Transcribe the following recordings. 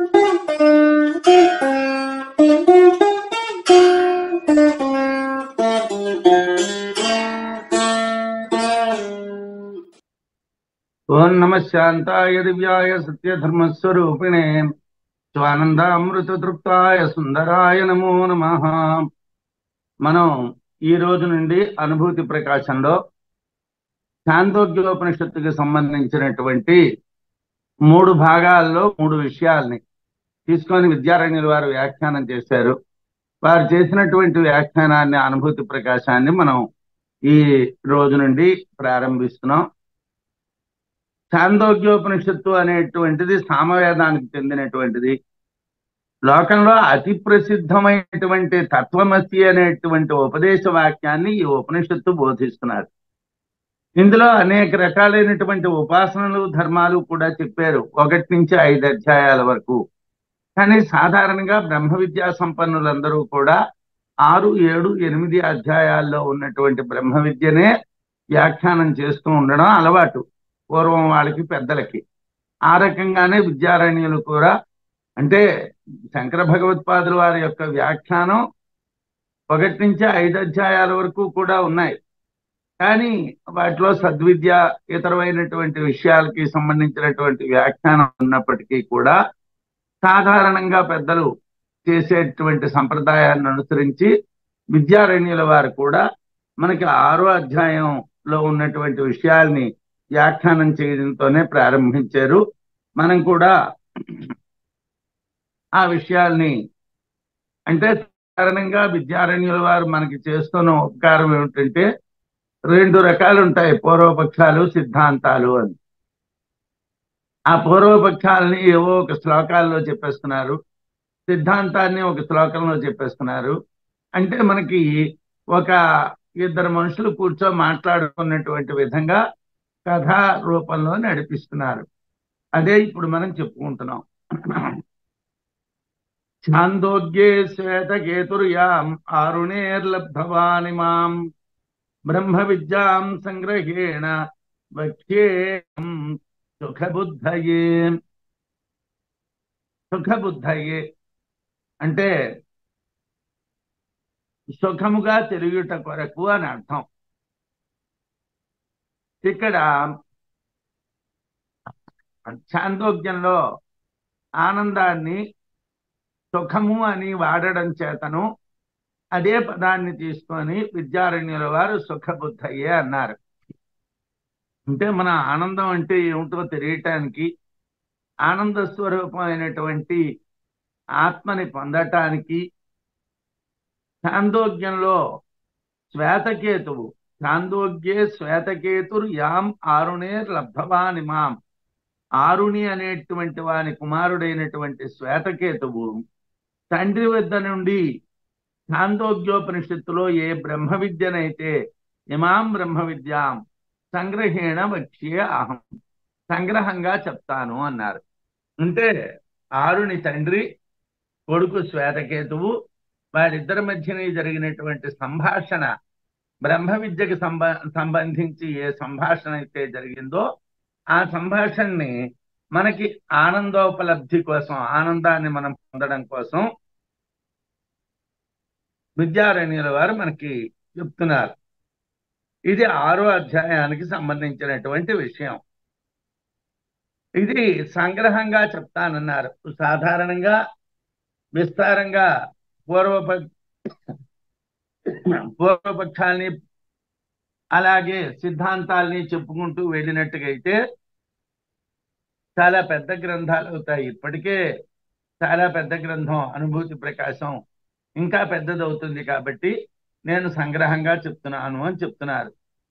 ఓం నమ శాంతాయ దివ్యాయ సత్యధర్మస్వరూపిణే స్వానందామృత తృప్తాయ సుందరాయ నమో నమ మనం ఈ రోజు నుండి అనుభూతి ప్రకాశంలో చాందోగ్యోపనిషత్తుకి సంబంధించినటువంటి మూడు భాగాల్లో మూడు విషయాల్ని తీసుకొని విద్యారణ్యుల వారు వ్యాఖ్యానం చేశారు వారు చేసినటువంటి వ్యాఖ్యానాన్ని అనుభూతి ప్రకాశాన్ని మనం ఈ రోజు నుండి ప్రారంభిస్తున్నాం చాందోగ్యోపనిషత్తు అనేటువంటిది సామవేదానికి చెందినటువంటిది లోకంలో అతి ప్రసిద్ధమైనటువంటి తత్వమసి అనేటువంటి ఉపదేశ వాక్యాన్ని ఈ ఉపనిషత్తు బోధిస్తున్నారు ఇందులో అనేక రకాలైనటువంటి ఉపాసనలు ధర్మాలు కూడా చెప్పారు ఒకటి నుంచి ఐదు అధ్యాయాల వరకు కానీ సాధారణంగా బ్రహ్మ విద్యా సంపన్నులందరూ కూడా ఆరు ఏడు ఎనిమిది అధ్యాయాల్లో ఉన్నటువంటి బ్రహ్మ విద్యనే వ్యాఖ్యానం చేస్తూ ఉండడం అలవాటు పూర్వం వాళ్ళకి పెద్దలకి ఆ రకంగానే విద్యారణ్యులు కూడా అంటే శంకర భగవత్పాదుల వారి యొక్క వ్యాఖ్యానం ఒకటి నుంచి ఐదు అధ్యాయాల వరకు కూడా ఉన్నాయి కానీ వాటిలో సద్విద్య ఇతరమైనటువంటి విషయాలకి సంబంధించినటువంటి వ్యాఖ్యానం ఉన్నప్పటికీ కూడా సాధారణంగా పెద్దలు చేసేటువంటి సంప్రదాయాన్ని అనుసరించి విద్యారణ్యుల వారు కూడా మనకి ఆరో అధ్యాయంలో ఉన్నటువంటి విషయాల్ని వ్యాఖ్యానం చేయడంతోనే ప్రారంభించారు మనం కూడా ఆ విషయాల్ని అంటే కారణంగా విద్యారణ్యుల వారు మనకి చేస్తున్న ఉపకారం ఏమిటంటే రెండు రకాలు ఉంటాయి పూర్వపక్షాలు సిద్ధాంతాలు అని ఆ పూర్వపక్షాలని ఏవో ఒక శ్లోకాల్లో చెప్పేస్తున్నారు సిద్ధాంతాన్ని ఒక శ్లోకంలో చెప్పేస్తున్నారు అంటే మనకి ఒక ఇద్దరు మనుషులు కూర్చో మాట్లాడుకున్నటువంటి విధంగా కథా రూపంలో నడిపిస్తున్నారు అదే ఇప్పుడు మనం చెప్పుకుంటున్నాం ఛాందోగ్యే శ్వేతకేతుర్యాం ఆరుణేర్లబ్ధవాని మాం బ్రహ్మ విద్యాం సంగ్రహేణ వక్ష్యే సుఖబుద్ధయే సుఖబుద్ధయే అంటే సుఖముగా తిరుగుట కొరకు అని అర్థం ఇక్కడ చాందోగ్యంలో ఆనందాన్ని సుఖము అని వాడడం చేతను అదే పదాన్ని తీసుకొని విద్యారణ్యుల వారు సుఖబుద్ధయ్యే అన్నారు అంటే మన ఆనందం అంటే ఏమిటో తెలియటానికి ఆనంద స్వరూపమైనటువంటి ఆత్మని పొందటానికి చాందోగ్యంలో శ్వేతకేతువు చాందోగ్యే శ్వేతకేతురు యాం ఆరుణే లబ్ధవాని మాం ఆరుణి అనేటువంటి వాని కుమారుడైనటువంటి శ్వేతకేతువు తండ్రి వద్ద నుండి చాందోగ్యోపనిషత్తులో ఏ బ్రహ్మ విద్యనైతే ఇమాం బ్రహ్మ విద్యాం సంగ్రహేణ వక్ష్యే అహం సంగ్రహంగా చెప్తాను అన్నారు అంటే ఆరుని తండ్రి కొడుకు శ్వేతకేతువు వారిద్దరి మధ్యన జరిగినటువంటి సంభాషణ బ్రహ్మ విద్యకి సంబ సంబంధించి ఏ సంభాషణ అయితే జరిగిందో ఆ సంభాషణని మనకి ఆనందోపలబ్ధి కోసం ఆనందాన్ని మనం పొందడం కోసం విద్యారణ్యుల వారు మనకి చెప్తున్నారు ఇది ఆరో అధ్యాయానికి సంబంధించినటువంటి విషయం ఇది సంగ్రహంగా చెప్తానన్నారు సాధారణంగా విస్తారంగా పూర్వప పూర్వపక్షాల్ని అలాగే సిద్ధాంతాల్ని చెప్పుకుంటూ వెళ్ళినట్టుగా అయితే చాలా పెద్ద గ్రంథాలు అవుతాయి ఇప్పటికే చాలా పెద్ద గ్రంథం అనుభూతి ప్రకాశం ఇంకా పెద్దదవుతుంది కాబట్టి నేను సంగ్రహంగా చెప్తున్నాను అని చెప్తున్నారు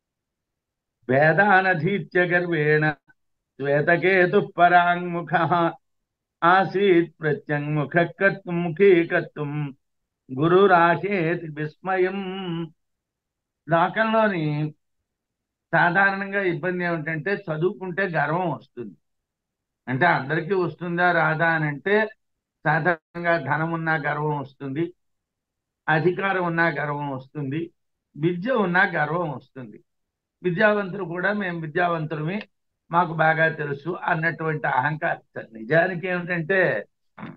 వేదానధీత్య గర్వేణ శ్వేతకేతు పరాంగుఖ ఆసీత్ ప్రత్యంగుఖ కర్తుం ముఖీకర్తుం గురురాశేతి విస్మయం లోకంలోని సాధారణంగా ఇబ్బంది ఏమిటంటే చదువుకుంటే గర్వం వస్తుంది అంటే అందరికీ వస్తుందా రాదా అని అంటే సాధారణంగా ధనం ఉన్నా గర్వం వస్తుంది అధికారం ఉన్నా గర్వం వస్తుంది విద్య ఉన్నా గర్వం వస్తుంది విద్యావంతులు కూడా మేము విద్యావంతులమే మాకు బాగా తెలుసు అన్నటువంటి అహంకారం నిజానికి ఏమిటంటే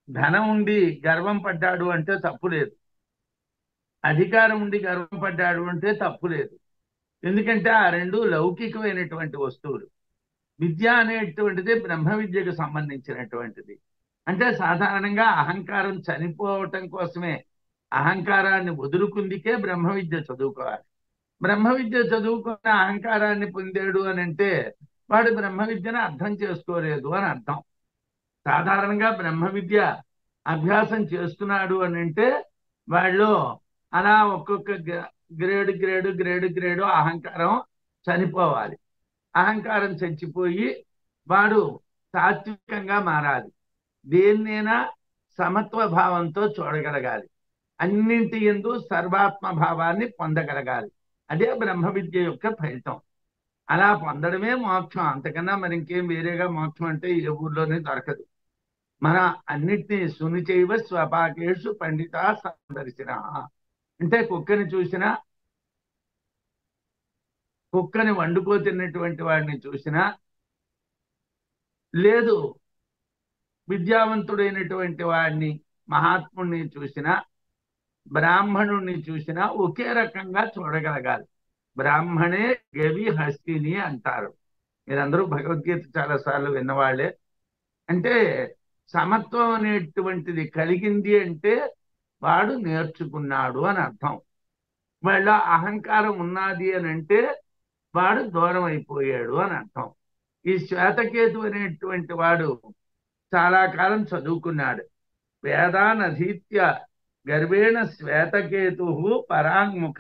ధనం ఉండి గర్వం పడ్డాడు అంటే తప్పు లేదు అధికారం ఉండి గర్వం పడ్డాడు అంటే తప్పు లేదు ఎందుకంటే ఆ రెండు లౌకికమైనటువంటి వస్తువులు విద్య అనేటువంటిది బ్రహ్మ విద్యకు సంబంధించినటువంటిది అంటే సాధారణంగా అహంకారం చనిపోవటం కోసమే అహంకారాన్ని వదులుకుందికే బ్రహ్మ విద్య చదువుకోవాలి బ్రహ్మ విద్య చదువుకున్న అహంకారాన్ని పొందాడు అని అంటే వాడు బ్రహ్మ విద్యను అర్థం చేసుకోలేదు అని అర్థం సాధారణంగా బ్రహ్మ విద్య అభ్యాసం చేస్తున్నాడు అని అంటే వాళ్ళు అలా ఒక్కొక్క గ్రేడ్ గ్రేడు గ్రేడు గ్రేడు అహంకారం చనిపోవాలి అహంకారం చచ్చిపోయి వాడు తాత్వికంగా మారాలి దేన్నైనా సమత్వ భావంతో చూడగలగాలి అన్నింటి ఎందు సర్వాత్మ భావాన్ని పొందగలగాలి అదే బ్రహ్మ విద్య యొక్క ఫలితం అలా పొందడమే మోక్షం అంతకన్నా మరి ఇంకేం వేరేగా మోక్షం అంటే ఏ ఊర్లోనే దొరకదు మన అన్నిటినీ సునిచైవ స్వపాకేషు పండిత సందర్శన అంటే కుక్కని చూసినా కుక్కని వండుకో తిన్నటువంటి వాడిని చూసినా లేదు విద్యావంతుడైనటువంటి వాడిని మహాత్ముడిని చూసినా బ్రాహ్మణుణ్ణి చూసినా ఒకే రకంగా చూడగలగాలి బ్రాహ్మణే గవి హస్తిని అంటారు మీరందరూ భగవద్గీత చాలా సార్లు విన్నవాళ్లే అంటే సమత్వం అనేటువంటిది కలిగింది అంటే వాడు నేర్చుకున్నాడు అని అర్థం వాళ్ళ అహంకారం ఉన్నది అని అంటే వాడు దూరం అయిపోయాడు అని అర్థం ఈ శ్వేతకేతు అనేటువంటి వాడు చాలా కాలం చదువుకున్నాడు వేదానధీత్య గర్వేణ శ్వేతకేతు పరాంగుఖ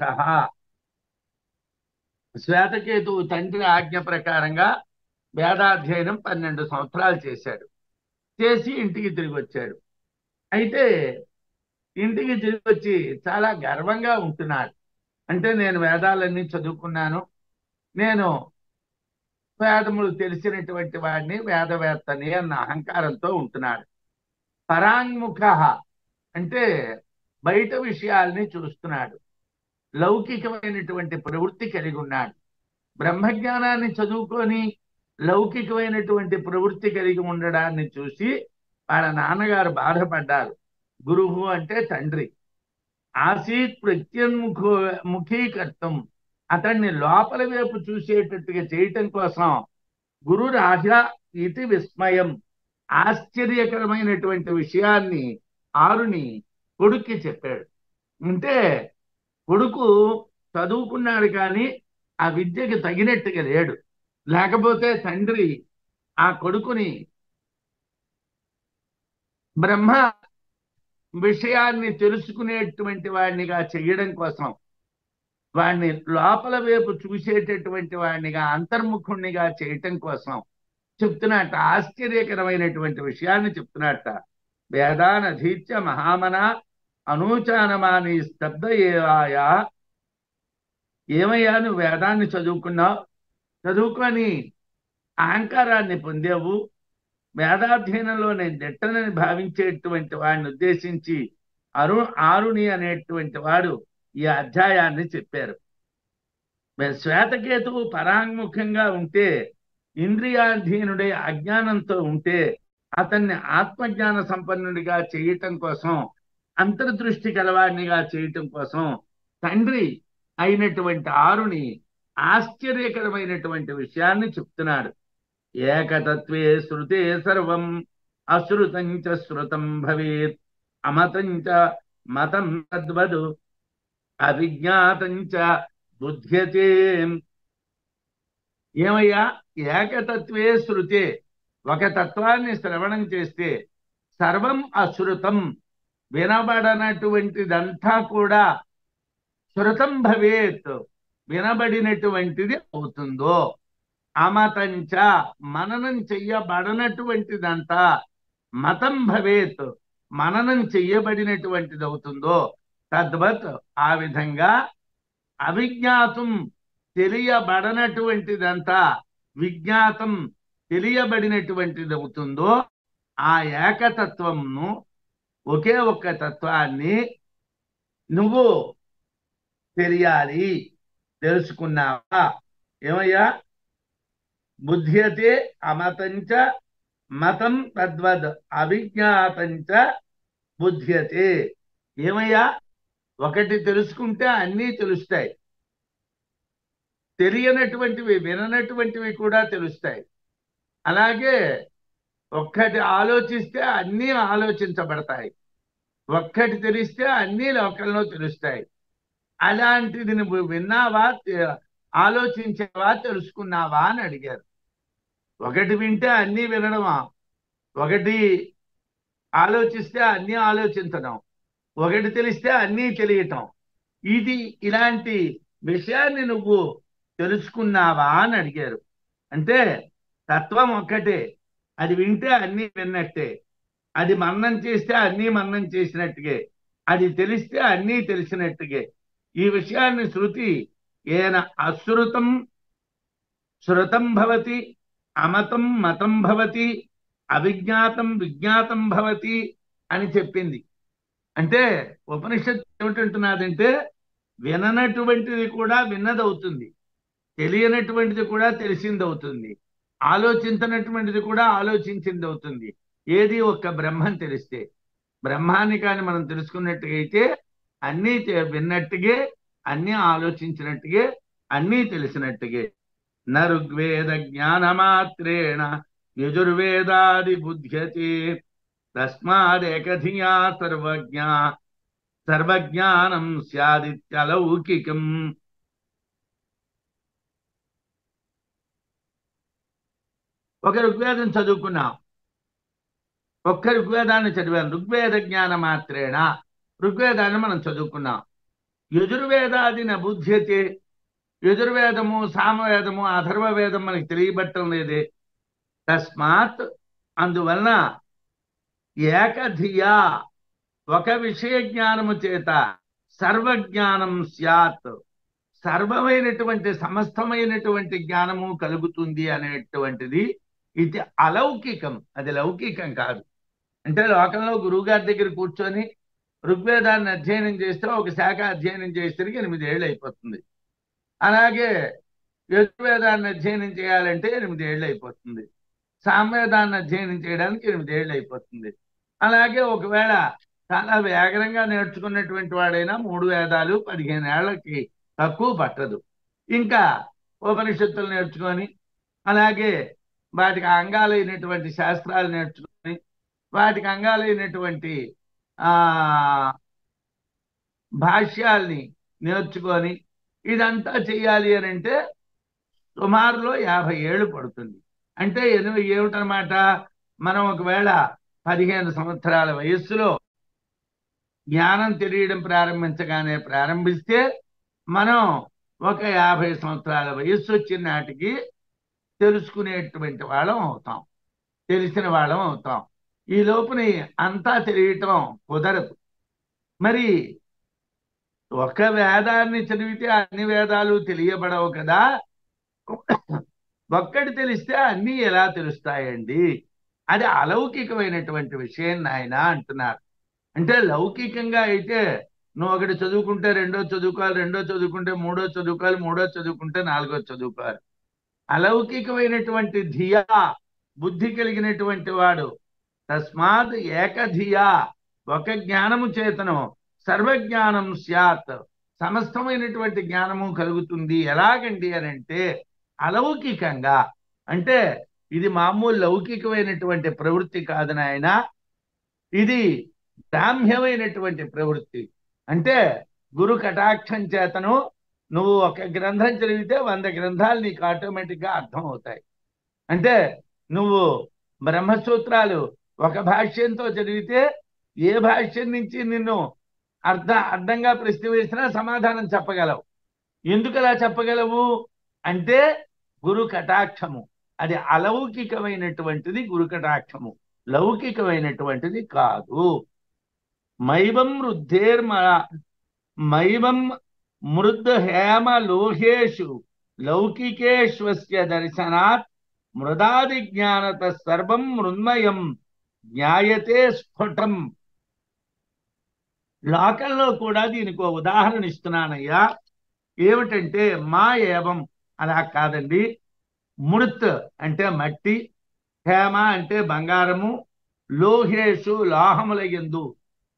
శ్వేతకేతు తండ్రి ఆజ్ఞ ప్రకారంగా వేదాధ్యయనం పన్నెండు సంవత్సరాలు చేశాడు చేసి ఇంటికి తిరిగి వచ్చాడు అయితే ఇంటికి తిరిగి వచ్చి చాలా గర్వంగా ఉంటున్నాడు అంటే నేను వేదాలన్నీ చదువుకున్నాను నేను వేదములు తెలిసినటువంటి వాడిని వేదవేత్తని అన్న అహంకారంతో ఉంటున్నాడు పరాంగుఖ అంటే బయట విషయాల్ని చూస్తున్నాడు లౌకికమైనటువంటి ప్రవృత్తి కలిగి ఉన్నాడు బ్రహ్మజ్ఞానాన్ని చదువుకొని లౌకికమైనటువంటి ప్రవృత్తి కలిగి ఉండడాన్ని చూసి వాళ్ళ నాన్నగారు బాధపడ్డారు గురువు అంటే తండ్రి ఆసీత్ ప్రత్యన్ముఖో ముఖీకర్తం అతన్ని లోపల వైపు చూసేటట్టుగా చేయటం కోసం గురు రాజా ఇది విస్మయం ఆశ్చర్యకరమైనటువంటి విషయాన్ని ఆరుని కొడుక్కి చెప్పాడు అంటే కొడుకు చదువుకున్నాడు కానీ ఆ విద్యకి తగినట్టుగా లేడు లేకపోతే తండ్రి ఆ కొడుకుని బ్రహ్మ విషయాన్ని తెలుసుకునేటువంటి వాడినిగా చేయడం కోసం వాడిని లోపల వైపు చూసేటటువంటి వాడినిగా అంతర్ముఖుణ్ణిగా చేయటం కోసం చెప్తున్నట్ట ఆశ్చర్యకరమైనటువంటి విషయాన్ని చెప్తున్నట్ట వేదానధీత్య మహామన అనూచానమాని స్తబ్ద ఏవాయా ఏమయ్యా నువ్వు వేదాన్ని చదువుకున్నావు చదువుకొని అహంకారాన్ని పొందావు వేదాధ్యయనంలో నేను దిట్టనని భావించేటువంటి వాడిని ఉద్దేశించి అరు ఆరుని అనేటువంటి వాడు ఈ అధ్యాయాన్ని చెప్పారు శ్వేతకేతువు పరాంగుఖంగా ఉంటే ఇంద్రియాధీనుడై అజ్ఞానంతో ఉంటే అతన్ని ఆత్మజ్ఞాన సంపన్నుడిగా చేయటం కోసం అంతర్దృష్టి కలవాడినిగా చేయటం కోసం తండ్రి అయినటువంటి ఆరుని ఆశ్చర్యకరమైనటువంటి విషయాన్ని చెప్తున్నాడు ఏకతత్వే శృతే సర్వం అశ్రుతం చ శృతం భవేత్ అమతం చ మతం తద్వదు అవిజ్ఞాతం చ బుధ్యతే ఏమయ్యా ఏకతత్వే శృతే ఒక తత్వాన్ని శ్రవణం చేస్తే సర్వం అశ్రుతం వినబడనటువంటిదంతా కూడా శృతం భవేత్ వినబడినటువంటిది అవుతుందో అమతంచ మననం చెయ్యబడనటువంటిదంతా మతం భవేత్ మననం చెయ్యబడినటువంటిది అవుతుందో తద్వత్ ఆ విధంగా అవిజ్ఞాతం తెలియబడనటువంటిదంతా విజ్ఞాతం తెలియబడినటువంటిది అవుతుందో ఆ ఏకతత్వంను ఒకే ఒక్క తత్వాన్ని నువ్వు తెలియాలి తెలుసుకున్నావా ఏమయ్యా బుద్ధ్యతే అమతంచ మతం తద్వద్ అవిజ్ఞాతంచ బుద్ధ్యతే ఏమయ్యా ఒకటి తెలుసుకుంటే అన్నీ తెలుస్తాయి తెలియనటువంటివి విననటువంటివి కూడా తెలుస్తాయి అలాగే ఒక్కటి ఆలోచిస్తే అన్నీ ఆలోచించబడతాయి ఒక్కటి తెలిస్తే అన్నీ లోకంలో తెలుస్తాయి అలాంటిది నువ్వు విన్నావా తె- ఆలోచించావా తెలుసుకున్నావా అని అడిగారు ఒకటి వింటే అన్నీ వినడమా ఒకటి ఆలోచిస్తే అన్నీ ఆలోచించడం ఒకటి తెలిస్తే అన్నీ తెలియటం ఇది ఇలాంటి విషయాన్ని నువ్వు తెలుసుకున్నావా అని అడిగారు అంటే తత్వం ఒక్కటే అది వింటే అన్నీ విన్నట్టే అది మన్నం చేస్తే అన్నీ మన్నం చేసినట్టుగే అది తెలిస్తే అన్నీ తెలిసినట్టుగే ఈ విషయాన్ని శృతి ఏన అశ్రుతం శృతం భవతి అమతం మతం భవతి అవిజ్ఞాతం విజ్ఞాతం భవతి అని చెప్పింది అంటే ఉపనిషత్తు ఏమిటంటున్నదంటే విననటువంటిది కూడా విన్నదవుతుంది తెలియనటువంటిది కూడా తెలిసిందవుతుంది ఆలోచించినటువంటిది కూడా ఆలోచించింది అవుతుంది ఏది ఒక్క బ్రహ్మం తెలిస్తే బ్రహ్మాన్ని కానీ మనం తెలుసుకున్నట్టుగైతే అన్నీ తె- విన్నట్టుగే అన్నీ ఆలోచించినట్టుగే అన్నీ తెలిసినట్టుగే న ఋగ్వేద జ్ఞానమాత్రేణ యజుర్వేదాది బుద్ధ్యతే తస్మాదేకధియా సర్వజ్ఞ సర్వజ్ఞానం స్యాదిత్యలౌకికం ఒక ఋగ్వేదం చదువుకున్నాం ఒక్క ఋగ్వేదాన్ని చదివాను ఋగ్వేద జ్ఞాన మాత్రేణ ఋగ్వేదాన్ని మనం చదువుకున్నాం యజుర్వేదాది నబుధ్యతే యజుర్వేదము సామవేదము అథర్వ వేదం మనకి తెలియబట్టం లేదే తస్మాత్ అందువలన ఏకధియా ఒక విషయ జ్ఞానము చేత సర్వజ్ఞానం స్యాత్ సర్వమైనటువంటి సమస్తమైనటువంటి జ్ఞానము కలుగుతుంది అనేటువంటిది ఇది అలౌకికం అది లౌకికం కాదు అంటే లోకంలో గురువుగారి దగ్గర కూర్చొని ఋగ్వేదాన్ని అధ్యయనం చేస్తే ఒక శాఖ అధ్యయనం చేసేసరికి ఎనిమిది ఏళ్ళు అయిపోతుంది అలాగే యజుర్వేదాన్ని అధ్యయనం చేయాలంటే ఎనిమిది ఏళ్ళు అయిపోతుంది సామవేదాన్ని అధ్యయనం చేయడానికి ఎనిమిది ఏళ్ళు అయిపోతుంది అలాగే ఒకవేళ చాలా వేగంగా నేర్చుకున్నటువంటి వాడైనా మూడు వేదాలు పదిహేను ఏళ్ళకి తక్కువ పట్టదు ఇంకా ఉపనిషత్తులు నేర్చుకొని అలాగే వాటికి అంగాలైనటువంటి శాస్త్రాలు నేర్చుకొని వాటికి అంగాలైనటువంటి ఆ భాష్యాల్ని నేర్చుకొని ఇదంతా చెయ్యాలి అని అంటే సుమారులో యాభై ఏళ్ళు పడుతుంది అంటే ఎనిమిది ఏమిటనమాట మనం ఒకవేళ పదిహేను సంవత్సరాల వయస్సులో జ్ఞానం తెలియడం ప్రారంభించగానే ప్రారంభిస్తే మనం ఒక యాభై సంవత్సరాల వయస్సు వచ్చిన నాటికి తెలుసుకునేటువంటి వాళ్ళం అవుతాం తెలిసిన వాళ్ళం అవుతాం ఈ లోపుని అంతా తెలియటం కుదరదు మరి ఒక వేదాన్ని చదివితే అన్ని వేదాలు తెలియబడవు కదా ఒక్కటి తెలిస్తే అన్నీ ఎలా తెలుస్తాయండి అది అలౌకికమైనటువంటి విషయం నాయన అంటున్నారు అంటే లౌకికంగా అయితే నువ్వు ఒకటి చదువుకుంటే రెండో చదువుకోవాలి రెండో చదువుకుంటే మూడో చదువుకోవాలి మూడో చదువుకుంటే నాలుగో చదువుకోవాలి అలౌకికమైనటువంటి ధియా బుద్ధి కలిగినటువంటి వాడు తస్మాత్ ఏకధియా ఒక జ్ఞానము చేతను సర్వజ్ఞానం స్యాత్ సమస్తమైనటువంటి జ్ఞానము కలుగుతుంది ఎలాగండి అని అంటే అలౌకికంగా అంటే ఇది మామూలు లౌకికమైనటువంటి ప్రవృత్తి కాదు నాయన ఇది గ్రామ్యమైనటువంటి ప్రవృత్తి అంటే గురు కటాక్షం చేతను నువ్వు ఒక గ్రంథం చదివితే వంద గ్రంథాలు నీకు ఆటోమేటిక్గా అర్థం అవుతాయి అంటే నువ్వు బ్రహ్మసూత్రాలు ఒక భాష్యంతో చదివితే ఏ భాష్యం నుంచి నిన్ను అర్థ అర్థంగా ప్రశ్న వేసినా సమాధానం చెప్పగలవు ఎందుకు అలా చెప్పగలవు అంటే గురు కటాక్షము అది అలౌకికమైనటువంటిది గురు కటాక్షము లౌకికమైనటువంటిది కాదు మైవం వృద్ధేర్మ మైవం మృద్ హేమ లోహేషు లౌకికేశ్వస్య దర్శనాత్ మృదాది జ్ఞానత సర్వం మృన్మయం జ్ఞాయతే స్ఫుటం లోకంలో కూడా దీనికి ఒక ఉదాహరణ ఇస్తున్నానయ్యా ఏమిటంటే మా ఏవం అలా కాదండి మృత్ అంటే మట్టి హేమ అంటే బంగారము లోహేషు లోహముల ఎందు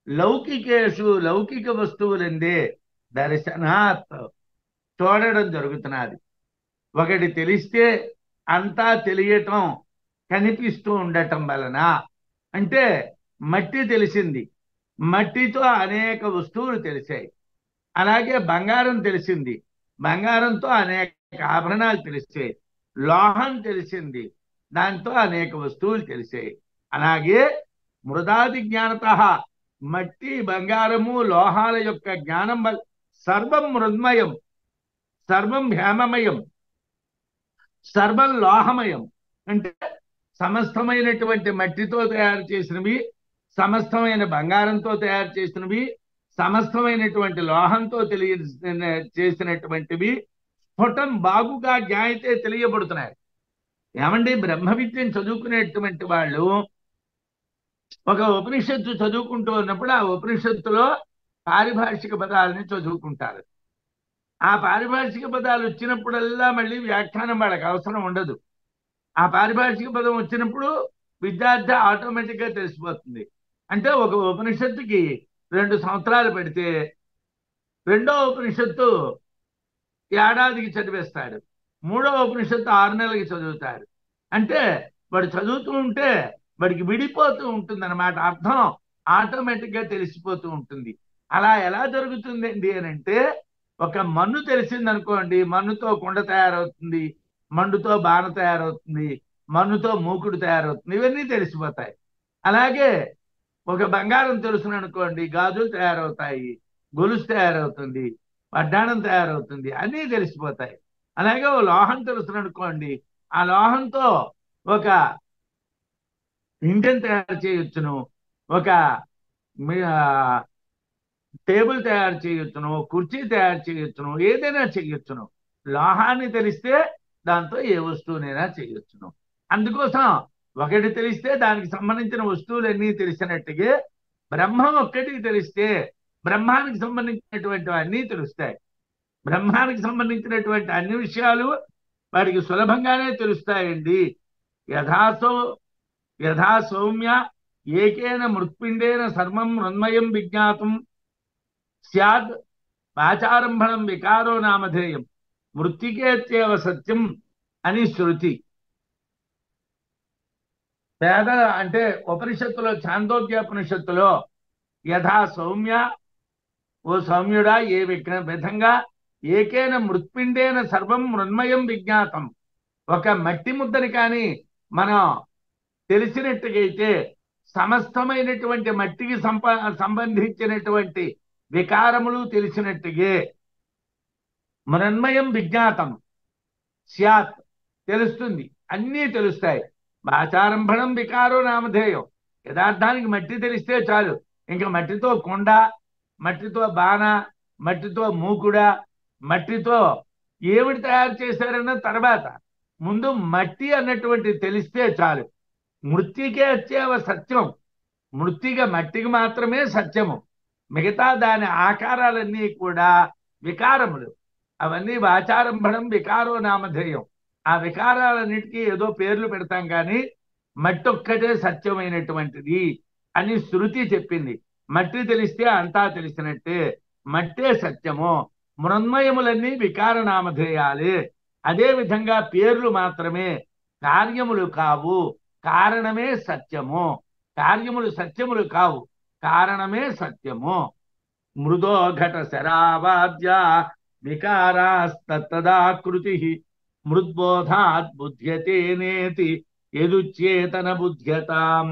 లౌకికేషు లౌకిక వస్తువులందే దర్శనాత్ చూడడం జరుగుతున్నది ఒకటి తెలిస్తే అంతా తెలియటం కనిపిస్తూ ఉండటం వలన అంటే మట్టి తెలిసింది మట్టితో అనేక వస్తువులు తెలిసాయి అలాగే బంగారం తెలిసింది బంగారంతో అనేక ఆభరణాలు తెలిసాయి లోహం తెలిసింది దాంతో అనేక వస్తువులు తెలిసాయి అలాగే మృదాది జ్ఞానత మట్టి బంగారము లోహాల యొక్క జ్ఞానం వల్ల సర్వం మృన్మయం సర్వం హేమమయం సర్వం లోహమయం అంటే సమస్తమైనటువంటి మట్టితో తయారు చేసినవి సమస్తమైన బంగారంతో తయారు చేసినవి సమస్తమైనటువంటి లోహంతో తెలియ చేసినటువంటివి స్ఫుటం బాగుగా జ్ఞాయితే తెలియబడుతున్నాయి ఏమండి బ్రహ్మ విద్యను చదువుకునేటువంటి వాళ్ళు ఒక ఉపనిషత్తు చదువుకుంటూ ఉన్నప్పుడు ఆ ఉపనిషత్తులో పారిభాషిక పదాలని చదువుకుంటారు ఆ పారిభాషిక పదాలు వచ్చినప్పుడల్లా మళ్ళీ వ్యాఖ్యానం వాళ్ళకి అవసరం ఉండదు ఆ పారిభాషిక పదం వచ్చినప్పుడు విద్యార్థి ఆటోమేటిక్గా తెలిసిపోతుంది అంటే ఒక ఉపనిషత్తుకి రెండు సంవత్సరాలు పెడితే రెండో ఉపనిషత్తు ఏడాదికి చదివేస్తాడు మూడో ఉపనిషత్తు ఆరు నెలలకి చదువుతాడు అంటే వాడు చదువుతూ ఉంటే వాడికి విడిపోతూ ఉంటుంది అనమాట అర్థం ఆటోమేటిక్గా తెలిసిపోతూ ఉంటుంది అలా ఎలా జరుగుతుందండి అని అంటే ఒక మన్ను తెలిసింది అనుకోండి మన్నుతో కుండ తయారవుతుంది మండుతో బాణ తయారవుతుంది మన్నుతో మూకుడు తయారవుతుంది ఇవన్నీ తెలిసిపోతాయి అలాగే ఒక బంగారం తెలుసును అనుకోండి గాజులు తయారవుతాయి గొలుసు తయారవుతుంది వడ్డాణం తయారవుతుంది అన్నీ తెలిసిపోతాయి అలాగే ఓ లోహం తెలుసును అనుకోండి ఆ లోహంతో ఒక ఇంజన్ తయారు చేయొచ్చును ఒక టేబుల్ తయారు చేయొచ్చును కుర్చీ తయారు చేయొచ్చును ఏదైనా చేయొచ్చును లోహాన్ని తెలిస్తే దాంతో ఏ వస్తువునైనా చేయొచ్చును అందుకోసం ఒకటి తెలిస్తే దానికి సంబంధించిన వస్తువులన్నీ తెలిసినట్టుగా బ్రహ్మం ఒక్కటి తెలిస్తే బ్రహ్మానికి సంబంధించినటువంటి అన్నీ తెలుస్తాయి బ్రహ్మానికి సంబంధించినటువంటి అన్ని విషయాలు వాడికి సులభంగానే తెలుస్తాయండి యథాసో యథా సౌమ్య ఏకేన మృత్పిండేన సర్వం మృన్మయం విజ్ఞాతం స్యాద్ వాచారంభణం వికారో నామధేయం మృత్తికేత్యేవ సత్యం అని శృతి పేద అంటే ఉపనిషత్తులో చాందోగ్యోపనిషత్తులో యథా సౌమ్య ఓ సౌమ్యుడా ఏ విఘ్న విధంగా ఏకేన మృత్పిండేన సర్వం మృన్మయం విజ్ఞాతం ఒక మట్టి ముద్దని కానీ మనం తెలిసినట్టుగైతే సమస్తమైనటువంటి మట్టికి సంప సంబంధించినటువంటి వికారములు తెలిసినట్టుగే మృన్మయం విజ్ఞాతం స్యాత్ తెలుస్తుంది అన్నీ తెలుస్తాయి భాషారంభణం వికారో నామధేయం యథార్థానికి మట్టి తెలిస్తే చాలు ఇంకా మట్టితో కొండ మట్టితో బాణ మట్టితో మూకుడ మట్టితో ఏమిటి తయారు చేశారన్న తర్వాత ముందు మట్టి అన్నటువంటి తెలిస్తే చాలు మృత్తికే వచ్చేవ సత్యం మృత్తిక మట్టికి మాత్రమే సత్యము మిగతా దాని ఆకారాలన్నీ కూడా వికారములు అవన్నీ వాచారంభణం వికారో నామధేయం ఆ వికారాలన్నిటికీ ఏదో పేర్లు పెడతాం కానీ మట్టి ఒక్కటే సత్యమైనటువంటిది అని శృతి చెప్పింది మట్టి తెలిస్తే అంతా తెలిసినట్టే మట్టే సత్యము మృన్మయములన్నీ వికార నామధేయాలే అదే విధంగా పేర్లు మాత్రమే కార్యములు కావు కారణమే సత్యము కార్యములు సత్యములు కావు కారణమే సత్యము మృదో ఘట శరావాద్య వికారాస్తదాకృతి మృద్బోధాత్ బుధ్యతే నేతి యదుచ్యేతన బుధ్యతాం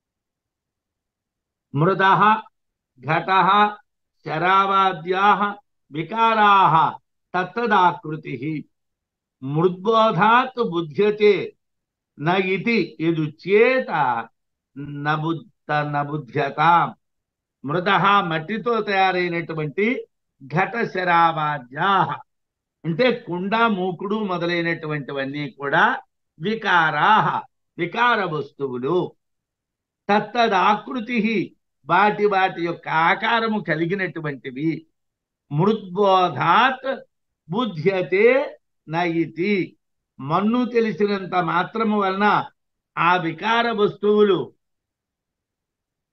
మృద ఘట శరావాద్యా వికారా తత్తదాకృతి మృద్బోధాత్ బుధ్యతే న ఇది యదుచ్యేత నబుద్ధ నబుధ్యతాం మృద మట్టితో తయారైనటువంటి ఘట శరావాద్యా అంటే కుండ మూకుడు మొదలైనటువంటివన్నీ కూడా వికారా వికార వస్తువులు తత్తదాకృతి వాటి వాటి యొక్క ఆకారము కలిగినటువంటివి మృద్బోధాత్ బుధ్యతే నయితి మన్ను తెలిసినంత మాత్రము వలన ఆ వికార వస్తువులు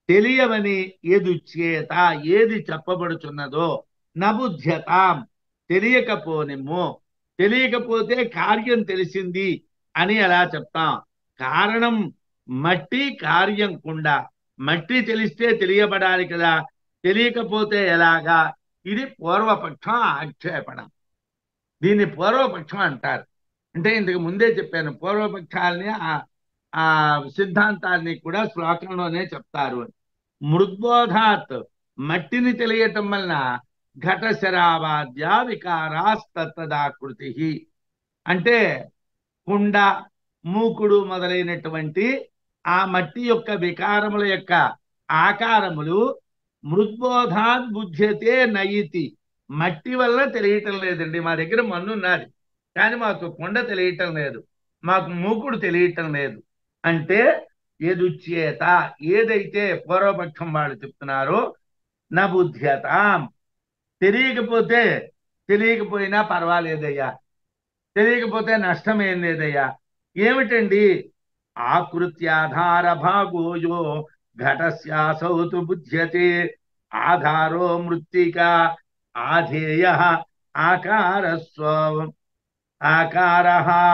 తెలియవని ఎదుచేత ఏది చెప్పబడుచున్నదో నబుధ్యతాం తెలియకపోనిమ్ము తెలియకపోతే కార్యం తెలిసింది అని ఎలా చెప్తాం కారణం మట్టి కార్యం కుండ మట్టి తెలిస్తే తెలియబడాలి కదా తెలియకపోతే ఎలాగా ఇది పూర్వపక్షం ఆక్షేపణ దీన్ని పూర్వపక్షం అంటారు అంటే ఇంతకు ముందే చెప్పాను పూర్వపక్షాలని ఆ ఆ సిద్ధాంతాన్ని కూడా శ్లోకంలోనే చెప్తారు అని మృద్బోధాత్ మట్టిని తెలియటం వలన ఘట శరావాద్య వికారాస్తదాకృతి అంటే కుండ మూకుడు మొదలైనటువంటి ఆ మట్టి యొక్క వికారముల యొక్క ఆకారములు మృద్బోధాత్ బుద్ధ్యతే నయితి మట్టి వల్ల తెలియటం లేదండి మా దగ్గర మన్ను ఉన్నది కానీ మాకు కొండ తెలియటం లేదు మాకు మూకుడు తెలియటం లేదు అంటే ఏదుచ్చేత ఏదైతే పూర్వపక్షం వాళ్ళు చెప్తున్నారో నా బుద్ధ్యత తెలియకపోతే తెలియకపోయినా పర్వాలేదయ్యా తెలియకపోతే నష్టం ఏం లేదయ్యా ఏమిటండి ఆకృత్యాధార భాగోయో ఘటస్యాసౌతు బుధ్యతే ఆధారో మృత్తిక ఆధేయ ఆకారస్వ ఆకార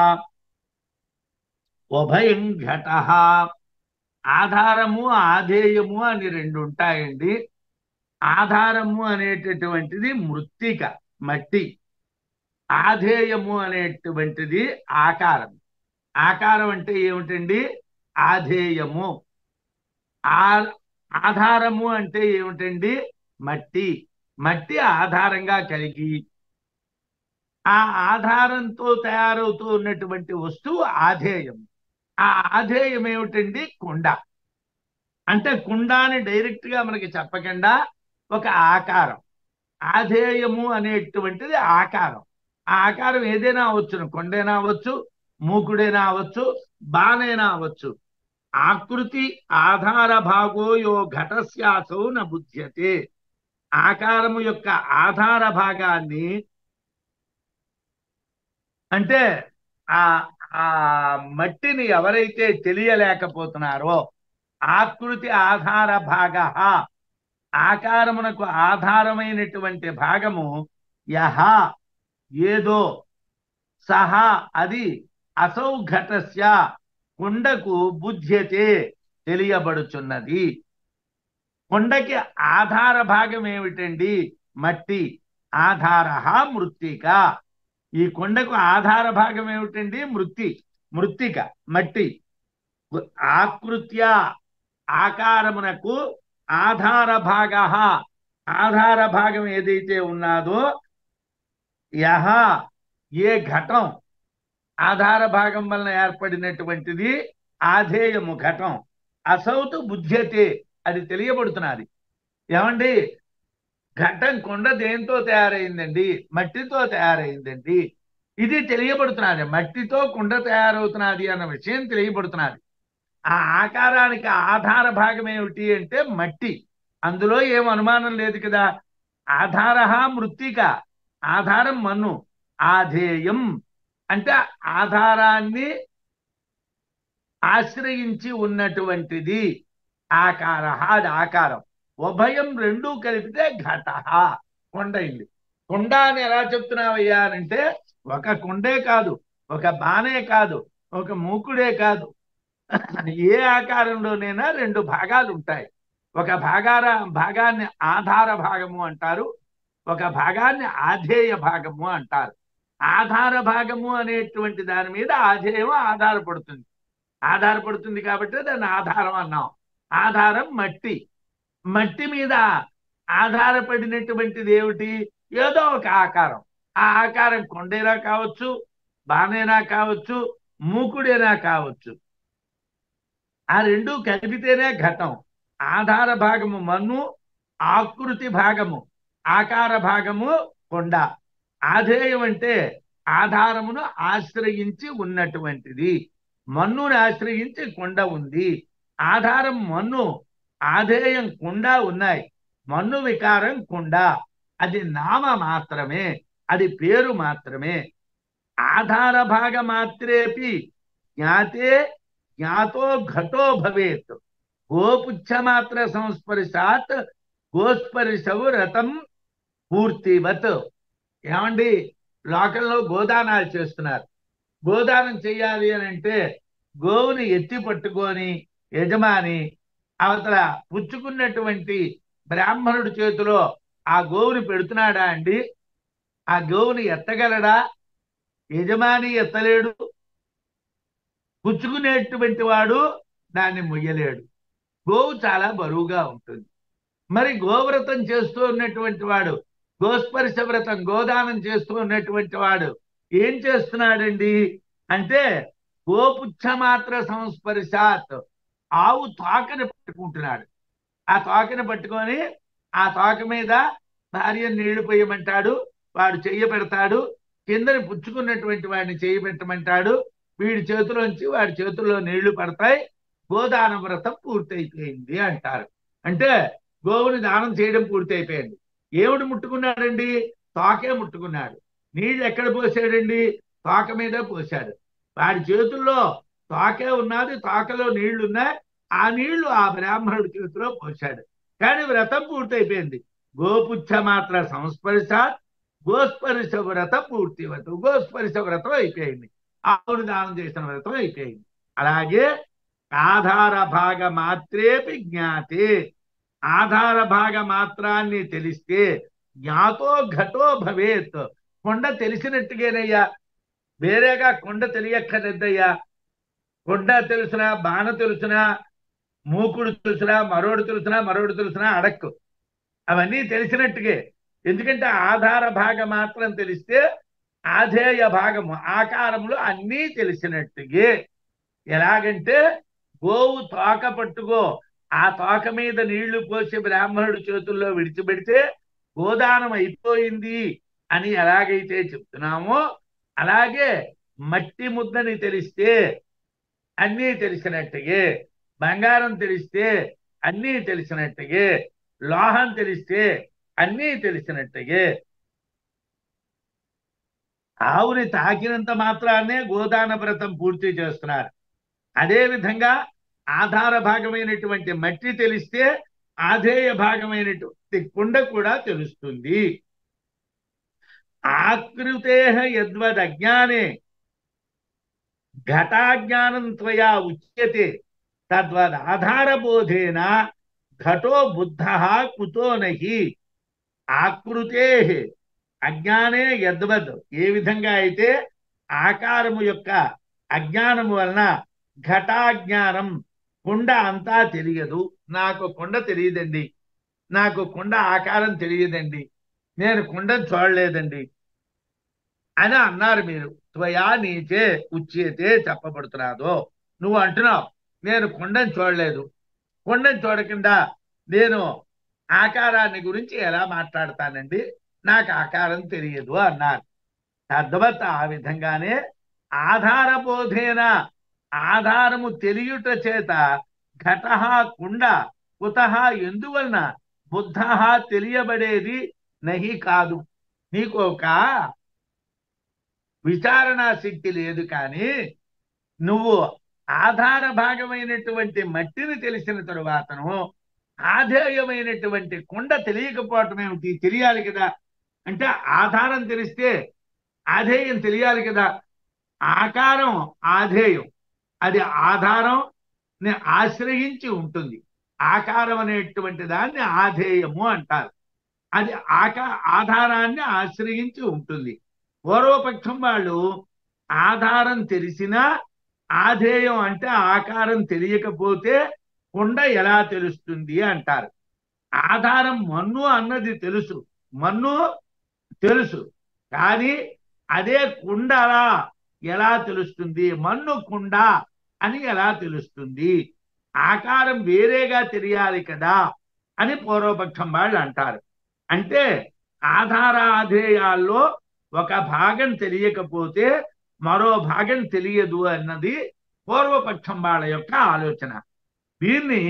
ఉభయం ఘట ఆధారము ఆధేయము అని రెండు ఉంటాయండి ఆధారము అనేటటువంటిది మృత్తిక మట్టి ఆధేయము అనేటువంటిది ఆకారం ఆకారం అంటే ఏమిటండి ఆధేయము ఆ ఆధారము అంటే ఏమిటండి మట్టి మట్టి ఆధారంగా కలిగి ఆ ఆధారంతో తయారవుతూ ఉన్నటువంటి వస్తువు ఆధేయం ఆ ఆధేయం ఏమిటండి కుండ అంటే కుండాని డైరెక్ట్ గా మనకి చెప్పకుండా ఒక ఆకారం ఆధేయము అనేటువంటిది ఆకారం ఆ ఆకారం ఏదైనా అవ్వచ్చును కొండైనా అవ్వచ్చు మూకుడైనా అవ్వచ్చు బాణైనా అవ్వచ్చు ఆకృతి ఆధార భాగో యో ఘటస్యాసౌ న బుధ్యతే ఆకారము యొక్క ఆధార భాగాన్ని అంటే ఆ ఆ మట్టిని ఎవరైతే తెలియలేకపోతున్నారో ఆకృతి ఆధార భాగ ఆకారమునకు ఆధారమైనటువంటి భాగము యహ ఏదో సహా అది అసౌఘటస్య కుండకు బుధ్యతే తెలియబడుచున్నది కొండకి ఆధార భాగం ఏమిటండి మట్టి ఆధార మృత్తిక ఈ కొండకు ఆధార భాగం ఏమిటండి మృత్తి మృత్తిక మట్టి ఆకృత్య ఆకారమునకు ఆధార భాగ ఆధార భాగం ఏదైతే ఉన్నదో యహ ఏ ఘటం ఆధార భాగం వలన ఏర్పడినటువంటిది ఆధేయము ఘటం అసౌతు బుద్ధ్యతే అది తెలియబడుతున్నది ఏమండి ఘటం కొండ దేంతో తయారైందండి మట్టితో తయారైందండి ఇది తెలియబడుతున్నది మట్టితో కుండ తయారవుతున్నది అన్న విషయం తెలియబడుతున్నది ఆ ఆకారానికి ఆధార భాగం ఏమిటి అంటే మట్టి అందులో ఏం అనుమానం లేదు కదా ఆధార మృత్తిక ఆధారం మన్ను ఆధేయం అంటే ఆధారాన్ని ఆశ్రయించి ఉన్నటువంటిది ఆకార అది ఆకారం ఉభయం రెండూ కలిపితే ఘట కొండ అయింది కొండ అని ఎలా చెప్తున్నావయ్యా అంటే ఒక కొండే కాదు ఒక బానే కాదు ఒక మూకుడే కాదు ఏ ఆకారంలోనైనా రెండు భాగాలు ఉంటాయి ఒక భాగార భాగాన్ని ఆధార భాగము అంటారు ఒక భాగాన్ని ఆధేయ భాగము అంటారు ఆధార భాగము అనేటువంటి దాని మీద ఆధేయం ఆధారపడుతుంది ఆధారపడుతుంది కాబట్టి దాన్ని ఆధారం అన్నాం ఆధారం మట్టి మట్టి మీద ఆధారపడినటువంటిది ఏమిటి ఏదో ఒక ఆకారం ఆ ఆకారం కొండైనా కావచ్చు బాణైనా కావచ్చు మూకుడైనా కావచ్చు ఆ రెండు కలిపితేనే ఘటం ఆధార భాగము మన్ను ఆకృతి భాగము ఆకార భాగము కొండ ఆధేయం అంటే ఆధారమును ఆశ్రయించి ఉన్నటువంటిది మన్నుని ఆశ్రయించి కొండ ఉంది ఆధారం మన్ను ఆధేయం కుండ ఉన్నాయి మన్ను వికారం కుండ అది నామ మాత్రమే అది పేరు మాత్రమే ఆధార భాగ మాత్రేపి జ్ఞాతే జ్ఞాతో ఘటో భవేత్ గోపుచ్చ మాత్ర సంస్పర్శాత్ గోస్పర్శవు రథం పూర్తివత్ ఏమండి లోకంలో గోదానాలు చేస్తున్నారు గోదానం చేయాలి అని అంటే గోవుని ఎత్తి పట్టుకొని యజమాని అవతల పుచ్చుకున్నటువంటి బ్రాహ్మణుడి చేతిలో ఆ గోవుని పెడుతున్నాడా అండి ఆ గోవుని ఎత్తగలడా యజమాని ఎత్తలేడు పుచ్చుకునేటువంటి వాడు దాన్ని మొయ్యలేడు గోవు చాలా బరువుగా ఉంటుంది మరి గోవ్రతం చేస్తూ ఉన్నటువంటి వాడు గోస్పర్శ వ్రతం గోదానం చేస్తూ ఉన్నటువంటి వాడు ఏం చేస్తున్నాడండి అంటే గోపుచ్చ మాత్ర సంస్పర్శాత్ ఆవు తోకని పట్టుకుంటున్నాడు ఆ తోకని పట్టుకొని ఆ తోక మీద భార్య నీళ్లు పోయమంటాడు వాడు చెయ్యి పెడతాడు కిందని పుచ్చుకున్నటువంటి వాడిని చెయ్యి పెట్టమంటాడు వీడి చేతిలోంచి వాడి చేతుల్లో నీళ్లు పడతాయి గోదాన వ్రతం పూర్తయిపోయింది అంటారు అంటే గోవుని దానం చేయడం పూర్తయిపోయింది ఏమిటి ముట్టుకున్నాడండి తోకే ముట్టుకున్నాడు నీళ్లు ఎక్కడ పోసాడండి తోక మీద పోశాడు వాడి చేతుల్లో తోకే ఉన్నది తోకలో నీళ్లు ఉన్నాయి ఆ నీళ్లు ఆ బ్రాహ్మణుడి చేతిలో పోశాడు కానీ వ్రతం పూర్తయిపోయింది గోపుచ్చ మాత్ర సంస్పర్శ గోస్పర్శ వ్రతం పూర్తి వ్రతం గోస్పర్శ వ్రతం అయిపోయింది ఆవుని దానం చేసిన వ్రతం అయిపోయింది అలాగే ఆధార భాగ మాత్రేపి జ్ఞాతే ఆధార భాగ మాత్రాన్ని తెలిస్తే జ్ఞాతో ఘటో భవేత్ కొండ తెలిసినట్టుగానయ్యా వేరేగా కొండ తెలియక్కర్లేదయ్యా కొండ తెలుసునా బాణ తెలుసునా మూకుడు తెలుసునా మరోడు తెలుసునా మరోడు తెలుసునా అడక్కు అవన్నీ తెలిసినట్టుగే ఎందుకంటే ఆధార భాగం మాత్రం తెలిస్తే ఆధేయ భాగము ఆకారములు అన్నీ తెలిసినట్టుగే ఎలాగంటే గోవు తోక పట్టుకో ఆ తోక మీద నీళ్లు పోసి బ్రాహ్మణుడి చేతుల్లో విడిచిపెడితే గోదానం అయిపోయింది అని ఎలాగైతే చెప్తున్నామో అలాగే మట్టి ముద్దని తెలిస్తే అన్నీ తెలిసినట్టుగే బంగారం తెలిస్తే అన్నీ తెలిసినట్టుగే లోహం తెలిస్తే అన్నీ తెలిసినట్టుగే ఆవుని తాకినంత మాత్రాన్నే గోదాన వ్రతం పూర్తి చేస్తున్నారు అదే విధంగా ఆధార భాగమైనటువంటి మట్టి తెలిస్తే ఆధేయ భాగమైనటువంటి కుండ కూడా తెలుస్తుంది ఆకృతే యద్వద్ అజ్ఞానే ఘటాజ్ఞానం త్వయా ఉచ్యతే తద్వద్ ఆధారబోధేన ఘటో బుద్ధ కుతో నహి ఆకృతే అజ్ఞానే యద్వద్ ఏ విధంగా అయితే ఆకారము యొక్క అజ్ఞానము వలన ఘటాజ్ఞానం కుండ అంతా తెలియదు నాకు కుండ తెలియదండి నాకు కుండ ఆకారం తెలియదండి నేను కుండను చూడలేదండి అని అన్నారు మీరు త్వయా నీచే ఉచ్యతే చెప్పబడుతున్నాదో నువ్వు అంటున్నావు నేను కుండను చూడలేదు కుండను చూడకుండా నేను ఆకారాన్ని గురించి ఎలా మాట్లాడతానండి నాకు ఆకారం తెలియదు అన్నారు తద్వత్ ఆ విధంగానే ఆధారబోధేన ఆధారము తెలియుట చేత ఘట కుండ కుత ఎందువలన బుద్ధ తెలియబడేది నహి కాదు నీకు ఒక విచారణా శక్తి లేదు కానీ నువ్వు ఆధార భాగమైనటువంటి మట్టిని తెలిసిన తరువాతను ఆధేయమైనటువంటి కుండ తెలియకపోవటం ఏమిటి తెలియాలి కదా అంటే ఆధారం తెలిస్తే ఆధేయం తెలియాలి కదా ఆకారం ఆధేయం అది ఆధారం ఆశ్రయించి ఉంటుంది ఆకారం అనేటువంటి దాన్ని ఆధేయము అంటారు అది ఆకా ఆధారాన్ని ఆశ్రయించి ఉంటుంది పూర్వపక్షం వాళ్ళు ఆధారం తెలిసినా ఆధేయం అంటే ఆకారం తెలియకపోతే కుండ ఎలా తెలుస్తుంది అంటారు ఆధారం మన్ను అన్నది తెలుసు మన్ను తెలుసు కానీ అదే కుండలా ఎలా తెలుస్తుంది మన్ను కుండ అని ఎలా తెలుస్తుంది ఆకారం వేరేగా తెలియాలి కదా అని పూర్వపక్షం వాళ్ళు అంటారు అంటే ఆధారాధేయాల్లో ఒక భాగం తెలియకపోతే మరో భాగం తెలియదు అన్నది పూర్వపక్షం వాళ్ళ యొక్క ఆలోచన దీన్ని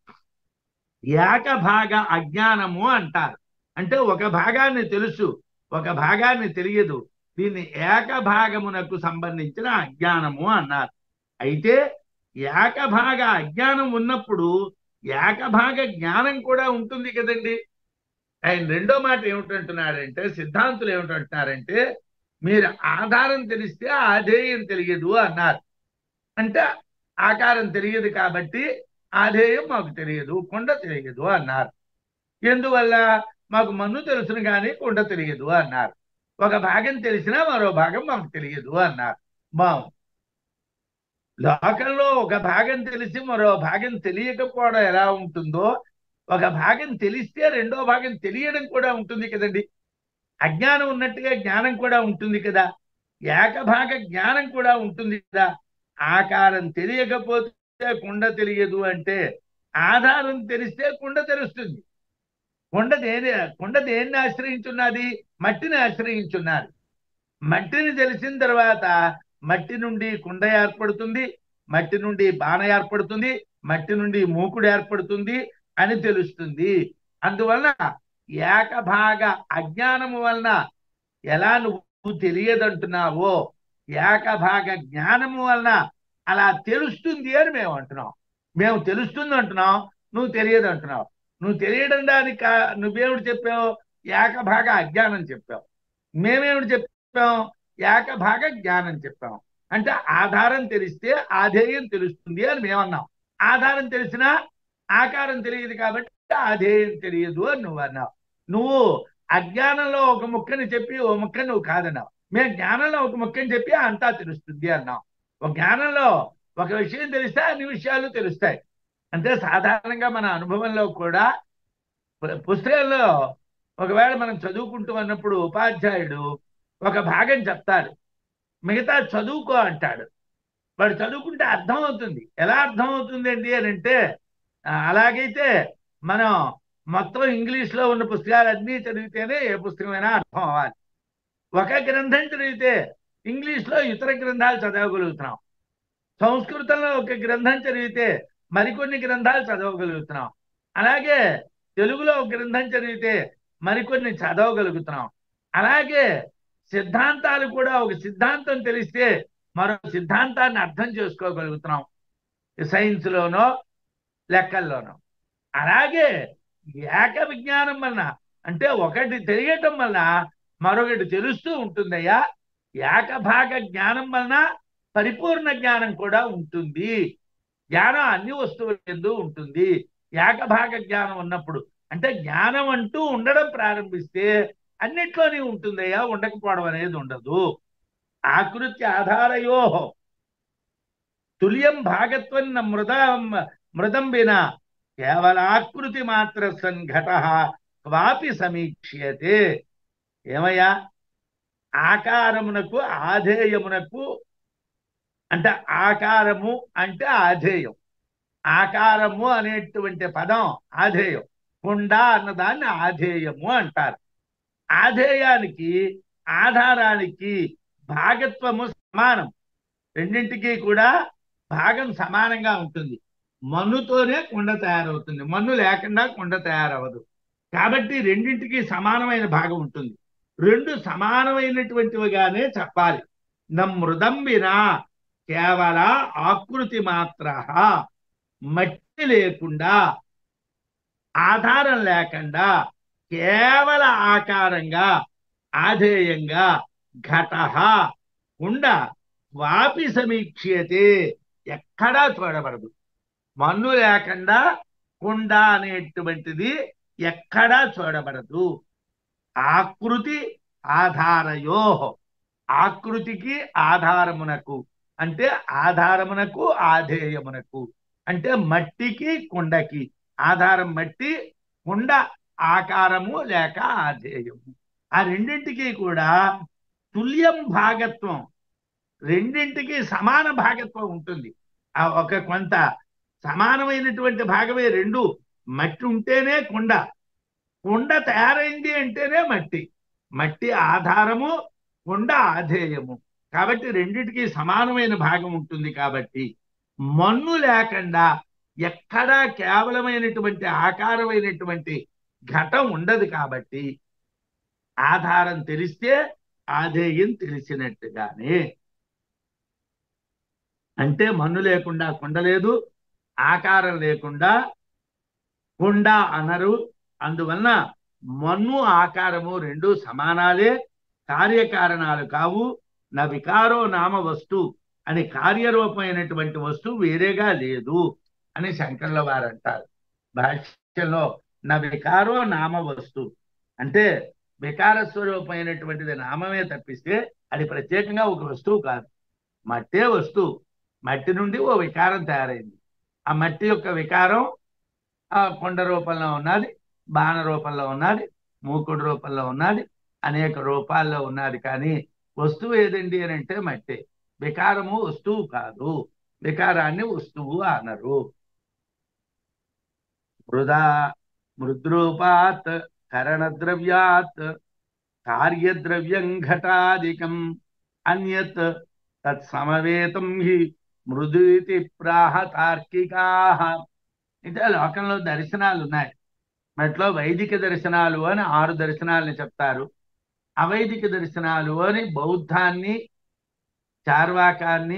ఏకభాగ అజ్ఞానము అంటారు అంటే ఒక భాగాన్ని తెలుసు ఒక భాగాన్ని తెలియదు దీన్ని ఏకభాగమునకు సంబంధించిన అజ్ఞానము అన్నారు అయితే ఏకభాగ అజ్ఞానం ఉన్నప్పుడు ఏకభాగ జ్ఞానం కూడా ఉంటుంది కదండి ఆయన రెండో మాట ఏమిటంటున్నారంటే సిద్ధాంతులు ఏమిటంటున్నారంటే మీరు ఆధారం తెలిస్తే ఆధేయం తెలియదు అన్నారు అంటే ఆకారం తెలియదు కాబట్టి ఆధేయం మాకు తెలియదు కొండ తెలియదు అన్నారు ఎందువల్ల మాకు మన్ను తెలుసును కానీ కొండ తెలియదు అన్నారు ఒక భాగం తెలిసినా మరో భాగం మాకు తెలియదు అన్నారు బాగు లోకంలో ఒక భాగం తెలిసి మరో భాగం తెలియకపోవడం ఎలా ఉంటుందో ఒక భాగం తెలిస్తే రెండో భాగం తెలియడం కూడా ఉంటుంది కదండి అజ్ఞానం ఉన్నట్టుగా జ్ఞానం కూడా ఉంటుంది కదా ఏకభాగ జ్ఞానం కూడా ఉంటుంది కదా ఆకారం తెలియకపోతే కుండ తెలియదు అంటే ఆధారం తెలిస్తే కుండ తెలుస్తుంది కొండ దేని కొండ దేన్ని ఆశ్రయించున్నది మట్టిని ఆశ్రయించున్నది మట్టిని తెలిసిన తర్వాత మట్టి నుండి కుండ ఏర్పడుతుంది మట్టి నుండి బాణ ఏర్పడుతుంది మట్టి నుండి మూకుడు ఏర్పడుతుంది అని తెలుస్తుంది అందువలన ఏకభాగ అజ్ఞానము వలన ఎలా నువ్వు తెలియదంటున్నావో ఏకభాగ జ్ఞానము వలన అలా తెలుస్తుంది అని మేము అంటున్నాం మేము తెలుస్తుంది అంటున్నాం నువ్వు తెలియదు అంటున్నావు నువ్వు తెలియడం దానికి కా- నువ్వేమిటి చెప్పావు ఏకభాగ అజ్ఞానం చెప్పావు మేమేమిటి చెప్పాం ఏకభాగ జ్ఞానం చెప్పాం అంటే ఆధారం తెలిస్తే ఆధేయం తెలుస్తుంది అని మేమన్నాం ఆధారం తెలిసినా ఆకారం తెలియదు కాబట్టి ఆధేయం తెలియదు అని నువ్వు అన్నావు నువ్వు అజ్ఞానంలో ఒక ముక్కని చెప్పి ఓ ముక్క నువ్వు కాదన్నావు మేము జ్ఞానంలో ఒక ముక్కని చెప్పి అంతా తెలుస్తుంది అన్నాం ఒక జ్ఞానంలో ఒక విషయం తెలిస్తే అన్ని విషయాలు తెలుస్తాయి అంటే సాధారణంగా మన అనుభవంలో కూడా పు- పుస్తకంలో ఒకవేళ మనం చదువుకుంటూ ఉన్నప్పుడు ఉపాధ్యాయుడు ఒక భాగం చెప్తాడు మిగతా చదువుకో అంటాడు వాడు చదువుకుంటే అర్థం అవుతుంది ఎలా అర్థం అవుతుంది అండి అని అంటే ఆ, అలాగైతే మనం మొత్తం ఇంగ్లీష్ లో ఉన్న పుస్తకాలన్నీ చదివితేనే ఏ పుస్తకమైనా అర్థం అవ్వాలి ఒక గ్రంథం చదివితే ఇంగ్లీష్ లో ఇతర గ్రంథాలు చదవగలుగుతున్నాం సంస్కృతంలో ఒక గ్రంథం చదివితే మరికొన్ని గ్రంథాలు చదవగలుగుతున్నాం అలాగే తెలుగులో ఒక గ్రంథం చదివితే మరికొన్ని చదవగలుగుతున్నాం అలాగే సిద్ధాంతాలు కూడా ఒక సిద్ధాంతం తెలిస్తే మరో సిద్ధాంతాన్ని అర్థం చేసుకోగలుగుతున్నాం సైన్స్ లోనో లెక్కల్లోనో అలాగే ఏక విజ్ఞానం వలన అంటే ఒకటి తెలియటం వలన మరొకటి తెలుస్తూ ఉంటుందయ్యా ఏకభాగ జ్ఞానం వలన పరిపూర్ణ జ్ఞానం కూడా ఉంటుంది జ్ఞానం అన్ని వస్తువుల ఎందు ఉంటుంది ఏకభాగ జ్ఞానం ఉన్నప్పుడు అంటే జ్ఞానం అంటూ ఉండడం ప్రారంభిస్తే అన్నిట్లోనే ఉంటుందయ్యా ఉండకపోవడం అనేది ఉండదు ఆకృతి ఆధారయో తుల్యం భాగత్వం న మృదం మృదం వినా కేవలాకృతి మాత్ర సంఘట క్వాపి సమీక్ష్యతే ఏమయ్యా ఆకారమునకు ఆధేయమునకు అంటే ఆకారము అంటే ఆధేయం ఆకారము అనేటువంటి పదం ఆధేయం కుండ అన్నదాన్ని ఆధేయము అంటారు ఆధేయానికి ఆధారానికి భాగత్వము సమానం రెండింటికి కూడా భాగం సమానంగా ఉంటుంది మన్నుతోనే కుండ తయారవుతుంది మన్ను లేకుండా కుండ తయారవదు కాబట్టి రెండింటికి సమానమైన భాగం ఉంటుంది రెండు సమానమైనటువంటివిగానే చెప్పాలి నమృదం వినా కేవల ఆకృతి మాత్ర మట్టి లేకుండా ఆధారం లేకుండా కేవల ఆకారంగా ఆధేయంగా ఘట కుండ వాపి సమీక్ష్యతే ఎక్కడా చూడబడదు మన్ను లేకుండా కుండ అనేటువంటిది ఎక్కడా చూడబడదు ఆకృతి ఆధారయో ఆకృతికి ఆధారమునకు అంటే ఆధారమునకు ఆధేయమునకు అంటే మట్టికి కుండకి ఆధారం మట్టి కుండ ఆకారము లేక ఆధేయము ఆ రెండింటికి కూడా తుల్యం భాగత్వం రెండింటికి సమాన భాగత్వం ఉంటుంది ఆ ఒక కొంత సమానమైనటువంటి భాగమే రెండు మట్టి ఉంటేనే కుండ కుండ తయారైంది అంటేనే మట్టి మట్టి ఆధారము కుండ ఆధేయము కాబట్టి రెండిటికి సమానమైన భాగం ఉంటుంది కాబట్టి మన్ను లేకుండా ఎక్కడా కేవలమైనటువంటి ఆకారమైనటువంటి ఘటం ఉండదు కాబట్టి ఆధారం తెలిస్తే ఆధేయం తెలిసినట్టుగానే అంటే మన్ను లేకుండా కుండ లేదు ఆకారం లేకుండా కుండ అనరు అందువలన మన్ను ఆకారము రెండు సమానాలే కార్యకారణాలు కావు నా వికారో నామ వస్తు అని కార్యరూపమైనటువంటి వస్తువు వేరేగా లేదు అని శంకర్ల వారు అంటారు భాష్యంలో నా వికారో నామ వస్తు అంటే వికార స్వరూపమైనటువంటిది నామమే తప్పిస్తే అది ప్రత్యేకంగా ఒక వస్తువు కాదు మట్టే వస్తువు మట్టి నుండి ఓ వికారం తయారైంది ఆ మట్టి యొక్క వికారం ఆ కొండ రూపంలో ఉన్నది బాణ రూపంలో ఉన్నది మూకుడు రూపంలో ఉన్నది అనేక రూపాల్లో ఉన్నది కానీ వస్తువు ఏదండి అని అంటే మట్టే వికారము వస్తువు కాదు వికారాన్ని వస్తువు అనరు మృదా మృద్రూపాత్ కరణద్రవ్యాత్ కార్యద్రవ్యం ఘటాదికం అన్యత్ తత్సమవేతం హి మృదు ఇది ప్రాహ తార్కికా అంటే లోకంలో దర్శనాలు ఉన్నాయి వాటిలో వైదిక దర్శనాలు అని ఆరు దర్శనాలని చెప్తారు అవైదిక దర్శనాలు అని బౌద్ధాన్ని చార్వాకాన్ని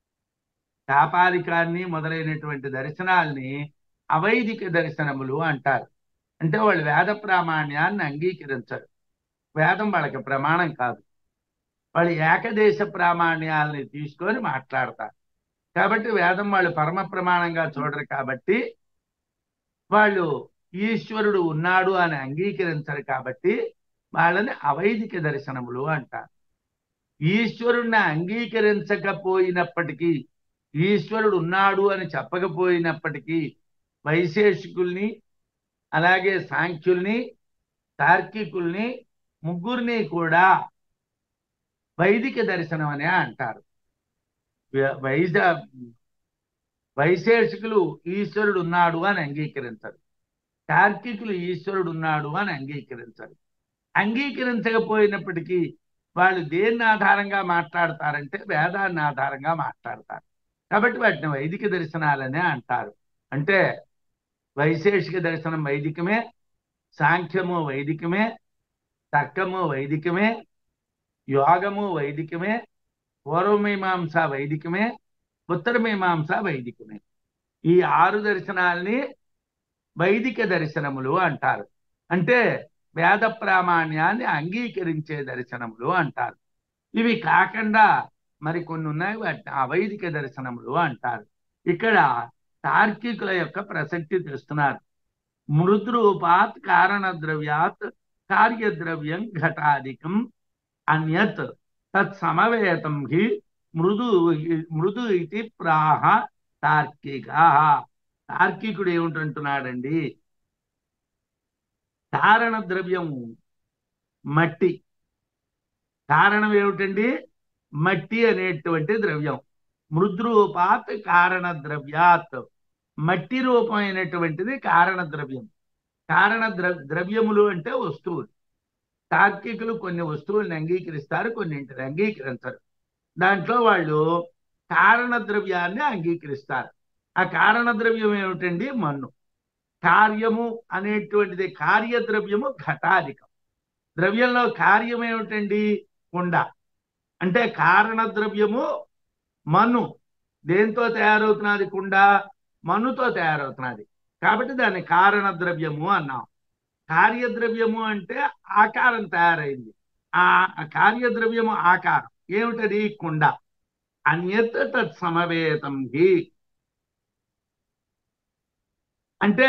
కాపాలికాన్ని మొదలైనటువంటి దర్శనాల్ని అవైదిక దర్శనములు అంటారు అంటే వాళ్ళు వేద ప్రామాణ్యాన్ని అంగీకరించరు వేదం వాళ్ళకి ప్రమాణం కాదు వాళ్ళు ఏకదేశ ప్రామాణ్యాలని తీసుకొని మాట్లాడతారు కాబట్టి వేదం వాళ్ళు పరమ ప్రమాణంగా చూడరు కాబట్టి వాళ్ళు ఈశ్వరుడు ఉన్నాడు అని అంగీకరించరు కాబట్టి వాళ్ళని అవైదిక దర్శనములు అంటారు ఈశ్వరుణ్ణి అంగీకరించకపోయినప్పటికీ ఈశ్వరుడు ఉన్నాడు అని చెప్పకపోయినప్పటికీ వైశేషికుల్ని అలాగే సాంఖ్యుల్ని తార్కికుల్ని ముగ్గురిని కూడా వైదిక దర్శనం అనే అంటారు వైజ వైశేషికులు ఈశ్వరుడు ఉన్నాడు అని అంగీకరించరు తార్కికులు ఈశ్వరుడు ఉన్నాడు అని అంగీకరించరు అంగీకరించకపోయినప్పటికీ వాళ్ళు దేన్ని ఆధారంగా మాట్లాడతారంటే వేదాన్ని ఆధారంగా మాట్లాడతారు కాబట్టి వాటిని వైదిక దర్శనాలనే అంటారు అంటే వైశేషిక దర్శనం వైదికమే సాంఖ్యము వైదికమే తర్కము వైదికమే యోగము వైదికమే పూర్వమీమాంస వైదికమే ఉత్తరమీమాంస వైదికమే ఈ ఆరు దర్శనాల్ని వైదిక దర్శనములు అంటారు అంటే వేద ప్రామాణ్యాన్ని అంగీకరించే దర్శనములు అంటారు ఇవి కాకుండా మరి కొన్ని ఉన్నాయి వాటిని అవైదిక దర్శనములు అంటారు ఇక్కడ తార్కికుల యొక్క ప్రసక్తి తెస్తున్నారు మృద్రూపాత్ కారణ ద్రవ్యాత్ కార్యద్రవ్యం ఘటాధికం అన్యత్ తత్ సమవేతం హి మృదు మృదు ఇది ప్రాహ తార్కిక తార్కికుడు ఏమిటంటున్నాడండి కారణ ద్రవ్యం మట్టి కారణం ఏమిటండి మట్టి అనేటువంటి ద్రవ్యం మృద్రూపాత్ కారణ ద్రవ్యాత్ మట్టి రూపమైనటువంటిది కారణ ద్రవ్యం కారణ ద్రవ్ ద్రవ్యములు అంటే వస్తువులు తార్కికులు కొన్ని వస్తువుల్ని అంగీకరిస్తారు కొన్నింటిని అంగీకరించరు దాంట్లో వాళ్ళు కారణ ద్రవ్యాన్ని అంగీకరిస్తారు ఆ కారణ ద్రవ్యం ఏమిటండి మన్ను కార్యము అనేటువంటిది కార్యద్రవ్యము ఘటాధికం ద్రవ్యంలో కార్యం ఏమిటండి కుండ అంటే కారణ ద్రవ్యము మన్ను దేంతో తయారవుతున్నది కుండ మన్నుతో తయారవుతున్నది కాబట్టి దాన్ని కారణ ద్రవ్యము అన్నాం కార్యద్రవ్యము అంటే ఆకారం తయారైంది ఆ కార్యద్రవ్యము ఆకారం ఏమిటది కుండ అన్యత్ తత్ సమవేతం హి అంటే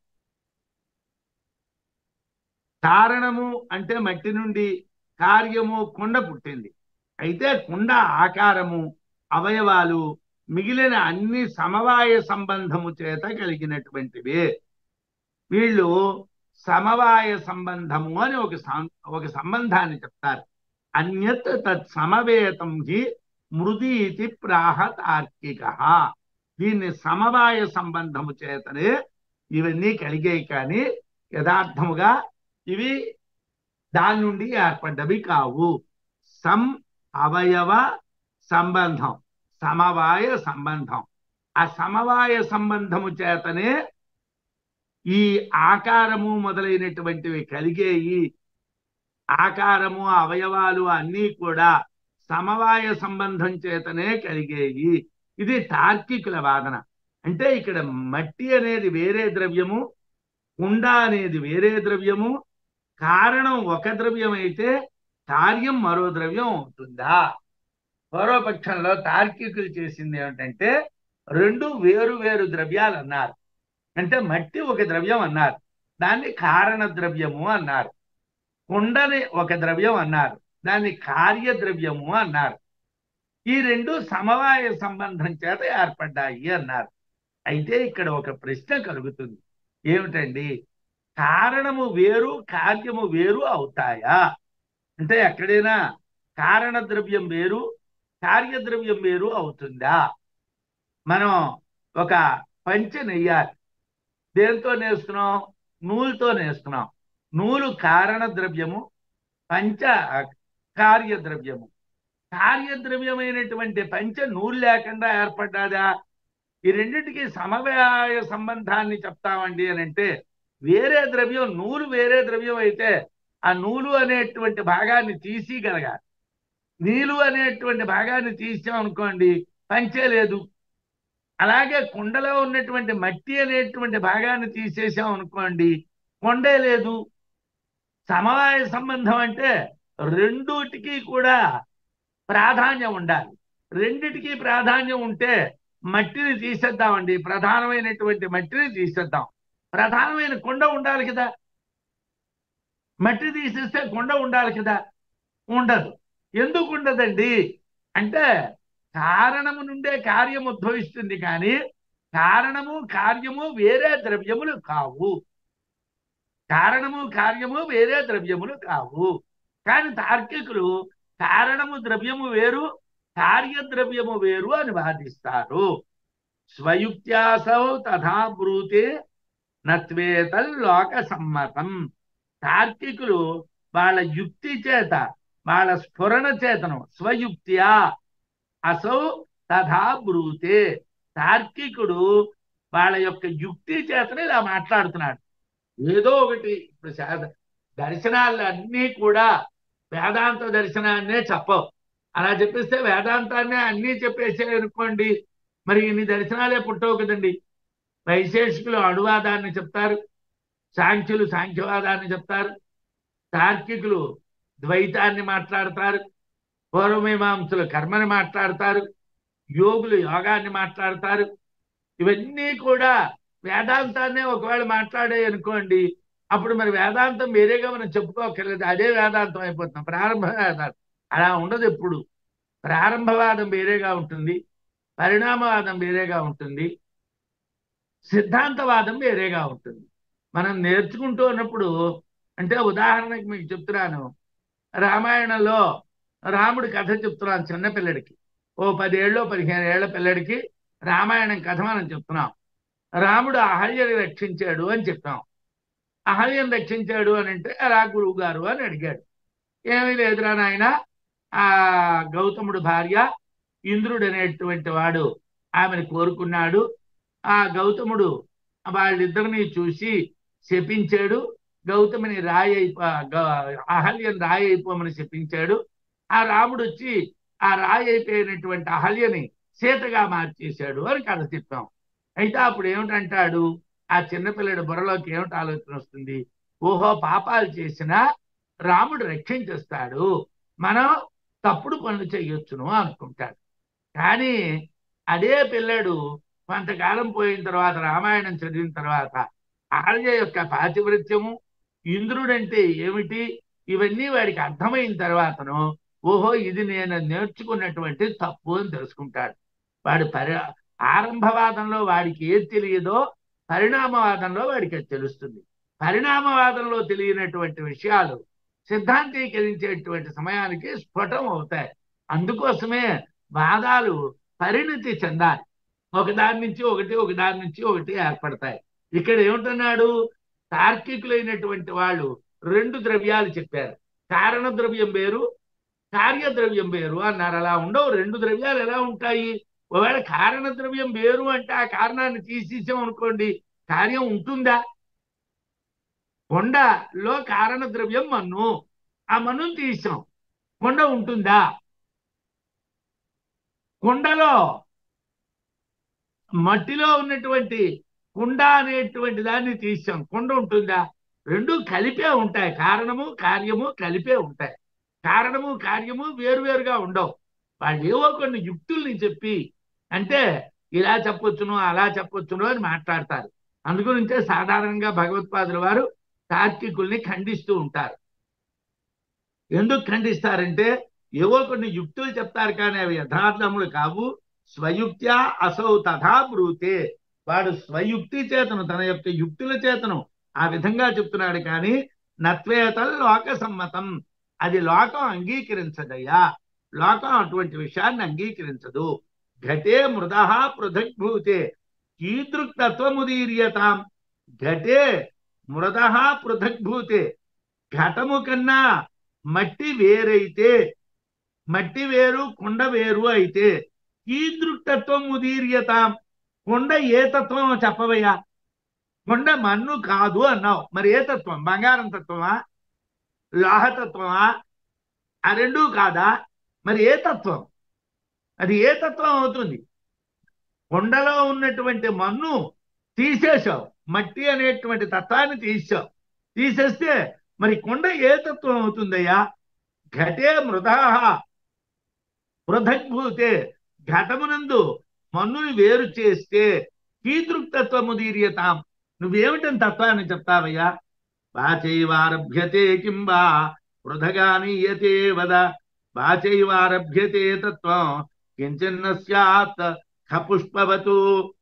కారణము అంటే మట్టి నుండి కార్యము కుండ పుట్టింది అయితే కుండ ఆకారము అవయవాలు మిగిలిన అన్ని సమవాయ సంబంధము చేత కలిగినటువంటివే వీళ్ళు సమవాయ సంబంధము అని ఒక ఒక సంబంధాన్ని చెప్తారు అన్యత్ తత్ సమవేతం హి మృది ఇది ప్రాహ తార్కిక దీన్ని సమవాయ సంబంధము చేతనే ఇవన్నీ కలిగాయి కానీ యథార్థముగా ఇవి దాని నుండి ఏర్పడ్డవి కావు సం అవయవ సంబంధం సమవాయ సంబంధం ఆ సమవాయ సంబంధము చేతనే ఈ ఆకారము మొదలైనటువంటివి కలిగేయి ఆకారము అవయవాలు అన్నీ కూడా సమవాయ సంబంధం చేతనే కలిగేయి ఇది తార్కికుల వాదన అంటే ఇక్కడ మట్టి అనేది వేరే ద్రవ్యము కుండ అనేది వేరే ద్రవ్యము కారణం ఒక ద్రవ్యం అయితే కార్యం మరో ద్రవ్యం అవుతుందా పూర్వపక్షంలో తార్కికులు చేసింది ఏమిటంటే రెండు వేరు వేరు ద్రవ్యాలు అన్నారు అంటే మట్టి ఒక ద్రవ్యం అన్నారు దాన్ని కారణ ద్రవ్యము అన్నారు కుండని ఒక ద్రవ్యం అన్నారు దాన్ని కార్యద్రవ్యము అన్నారు ఈ రెండు సమవాయ సంబంధం చేత ఏర్పడ్డాయి అన్నారు అయితే ఇక్కడ ఒక ప్రశ్న కలుగుతుంది ఏమిటండి కారణము వేరు కార్యము వేరు అవుతాయా అంటే ఎక్కడైనా కారణ ద్రవ్యం వేరు కార్యద్రవ్యం వేరు అవుతుందా మనం ఒక పంచె నెయ్యాలి దేంతో నేస్తున్నాం నూలుతో నేస్తున్నాం నూలు కారణ ద్రవ్యము పంచ కార్యద్రవ్యము కార్యద్రవ్యమైనటువంటి పంచ నూలు లేకుండా ఏర్పడ్డాదా ఈ రెండింటికి సమవాయ సంబంధాన్ని చెప్తామండి అని అంటే వేరే ద్రవ్యం నూలు వేరే ద్రవ్యం అయితే ఆ నూలు అనేటువంటి భాగాన్ని తీసి గలగాలి నీలు అనేటువంటి భాగాన్ని తీసాం అనుకోండి పంచే లేదు అలాగే కుండలో ఉన్నటువంటి మట్టి అనేటువంటి భాగాన్ని తీసేసాం అనుకోండి కొండే లేదు సమవాయ సంబంధం అంటే రెండుటికి కూడా ప్రాధాన్యం ఉండాలి రెండిటికి ప్రాధాన్యం ఉంటే మట్టిని తీసేద్దామండి ప్రధానమైనటువంటి మట్టిని తీసేద్దాం ప్రధానమైన కొండ ఉండాలి కదా మట్టి తీసేస్తే కొండ ఉండాలి కదా ఉండదు ఎందుకు ఉండదండి అంటే కారణము నుండే కార్యం ఉద్భవిస్తుంది కానీ కారణము కార్యము వేరే ద్రవ్యములు కావు కారణము కార్యము వేరే ద్రవ్యములు కావు కానీ తార్కికులు కారణము ద్రవ్యము వేరు కార్యద్రవ్యము వేరు అని వాదిస్తారు స్వయుక్త్యాసౌ తథా బ్రూతే నత్వేతల్ లోక సమ్మతం తార్కికులు వాళ్ళ యుక్తి చేత వాళ్ళ స్ఫురణ చేతను స్వయుక్త్యా అసౌ తథా బ్రూతే తార్కికుడు వాళ్ళ యొక్క యుక్తి చేతనే ఇలా మాట్లాడుతున్నాడు ఏదో ఒకటి ఇప్పుడు శా- దర్శనాలు అన్నీ కూడా వేదాంత దర్శనాన్నే చెప్పవు అలా చెప్పేస్తే వేదాంతాన్నే అన్నీ చెప్పేసే అనుకోండి మరి ఇన్ని దర్శనాలే పుట్టవు కదండి వైశేషికులు అణువాదాన్ని చెప్తారు సాంఖ్యులు సాంఖ్యవాదాన్ని చెప్తారు తార్కికులు ద్వైతాన్ని మాట్లాడతారు పూర్వమీమాంసులు కర్మని మాట్లాడతారు యోగులు యోగాన్ని మాట్లాడతారు ఇవన్నీ కూడా వేదాంతాన్నే ఒకవేళ మాట్లాడే అనుకోండి అప్పుడు మరి వేదాంతం వేరేగా మనం చెప్పుకోకర్లేదు అదే వేదాంతం అయిపోతుంది ప్రారంభ వేదాంతం అలా ఉండదు ఎప్పుడు ప్రారంభవాదం వేరేగా ఉంటుంది పరిణామవాదం వేరేగా ఉంటుంది సిద్ధాంతవాదం వేరేగా ఉంటుంది మనం నేర్చుకుంటూ ఉన్నప్పుడు అంటే ఉదాహరణకి మీకు చెప్తున్నాను రామాయణంలో రాముడి కథ చెప్తున్నాను చిన్నపిల్లడికి ఓ పదేళ్ళు పదిహేను ఏళ్ల పిల్లడికి రామాయణం కథ మనం చెప్తున్నాం రాముడు అహల్యని రక్షించాడు అని చెప్పాం అహల్యను రక్షించాడు అని అంటే అలా గురువు గారు అని అడిగాడు ఏమీ లేదురా నాయన ఆ గౌతముడు భార్య ఇంద్రుడు అనేటువంటి వాడు ఆమెను కోరుకున్నాడు ఆ గౌతముడు వాళ్ళిద్దరిని చూసి శపించాడు గౌతమిని రాయి అయిపో గ- అహల్యని రాయి అయిపోమని శపించాడు ఆ రాముడు వచ్చి ఆ రాయి అయిపోయినటువంటి అహల్యని సీతగా మార్చేశాడు అని కథ చెప్పాం అయితే అప్పుడు ఏమిటంటాడు ఆ చిన్నపిల్లడి బుర్రలోకి ఏమిటి ఆలోచన వస్తుంది ఓహో పాపాలు చేసినా రాముడు రక్షించేస్తాడు మనం తప్పుడు పనులు చేయొచ్చును అనుకుంటాడు కానీ అదే పిల్లడు కొంతకాలం పోయిన తర్వాత రామాయణం చదివిన తర్వాత ఆర్య యొక్క పాతివృత్యము ఇంద్రుడంటే ఏమిటి ఇవన్నీ వాడికి అర్థమైన తర్వాతను ఓహో ఇది నేను నేర్చుకున్నటువంటి తప్పు అని తెలుసుకుంటాడు వాడు పరి ఆరంభవాదంలో వాడికి ఏది తెలియదో పరిణామవాదంలో వాడికి అది తెలుస్తుంది పరిణామవాదంలో తెలియనటువంటి విషయాలు సిద్ధాంతీకరించేటువంటి సమయానికి స్ఫుటం అవుతాయి అందుకోసమే వాదాలు పరిణతి చెందాలి ఒకదాని నుంచి ఒకటి ఒకదాని నుంచి ఒకటి ఏర్పడతాయి ఇక్కడ ఏమిటన్నాడు తార్కికులైనటువంటి వాళ్ళు రెండు ద్రవ్యాలు చెప్పారు కారణ ద్రవ్యం వేరు కార్యద్రవ్యం వేరు అన్నారు అలా ఉండవు రెండు ద్రవ్యాలు ఎలా ఉంటాయి ఒకవేళ కారణ ద్రవ్యం వేరు అంటే ఆ కారణాన్ని తీసేసాం అనుకోండి కార్యం ఉంటుందా కొండలో కారణ ద్రవ్యం మన్ను ఆ మన్నును తీసాం కొండ ఉంటుందా కొండలో మట్టిలో ఉన్నటువంటి కుండ అనేటువంటి దాన్ని తీసాం కుండ ఉంటుందా రెండు కలిపే ఉంటాయి కారణము కార్యము కలిపే ఉంటాయి కారణము కార్యము వేరువేరుగా ఉండవు వాళ్ళు ఏవో కొన్ని యుక్తుల్ని చెప్పి అంటే ఇలా చెప్పొచ్చును అలా చెప్పొచ్చును అని మాట్లాడతారు అందుగురించే సాధారణంగా భగవత్పాదుల వారు తార్కికుల్ని ఖండిస్తూ ఉంటారు ఎందుకు ఖండిస్తారంటే ఏవో కొన్ని యుక్తులు చెప్తారు కానీ అవి యథార్థములు కావు స్వయుక్త్యా అసౌ తథా బ్రూతే వాడు స్వయుక్తి చేతను తన యొక్క యుక్తుల చేతను ఆ విధంగా చెప్తున్నాడు కానీ నత్వేతల్ లోక సమ్మతం అది లోకం అంగీకరించదయ్యా లోకం అటువంటి విషయాన్ని అంగీకరించదు ఘటే మృద పృథగ్భూతే కీదృక్తత్వముదీర్యతాం ఘటే మృద పృథగ్భూతే ఘటము కన్నా మట్టి వేరైతే మట్టి వేరు కుండ వేరు అయితే కీదృక్తత్వం ఉదీర్యతాం కొండ ఏ తత్వం చెప్పవయ్యా కొండ మన్ను కాదు అన్నావు మరి ఏ తత్వం బంగారం తత్వమా లోహతత్వమా ఆ రెండూ కాదా మరి ఏ తత్వం అది ఏ తత్వం అవుతుంది కొండలో ఉన్నటువంటి మన్ను తీసేశావు మట్టి అనేటువంటి తత్వాన్ని తీసావు తీసేస్తే మరి కొండ ఏ తత్వం అవుతుందయ్యా ఘటే మృదా పృథగ్భూతే ఘటమునందు మన్నుని వేరు చేస్తే కీదృక్తత్వము దీర్యతాం నువ్వేమిటని తత్వాన్ని చెప్తావయ్యా వాచైవారభ్యతే కింబా పృథగానీయతే వద వాచైవారభ్యతే తత్వం కించిన్న స్యాత్ ఖపుష్పవతు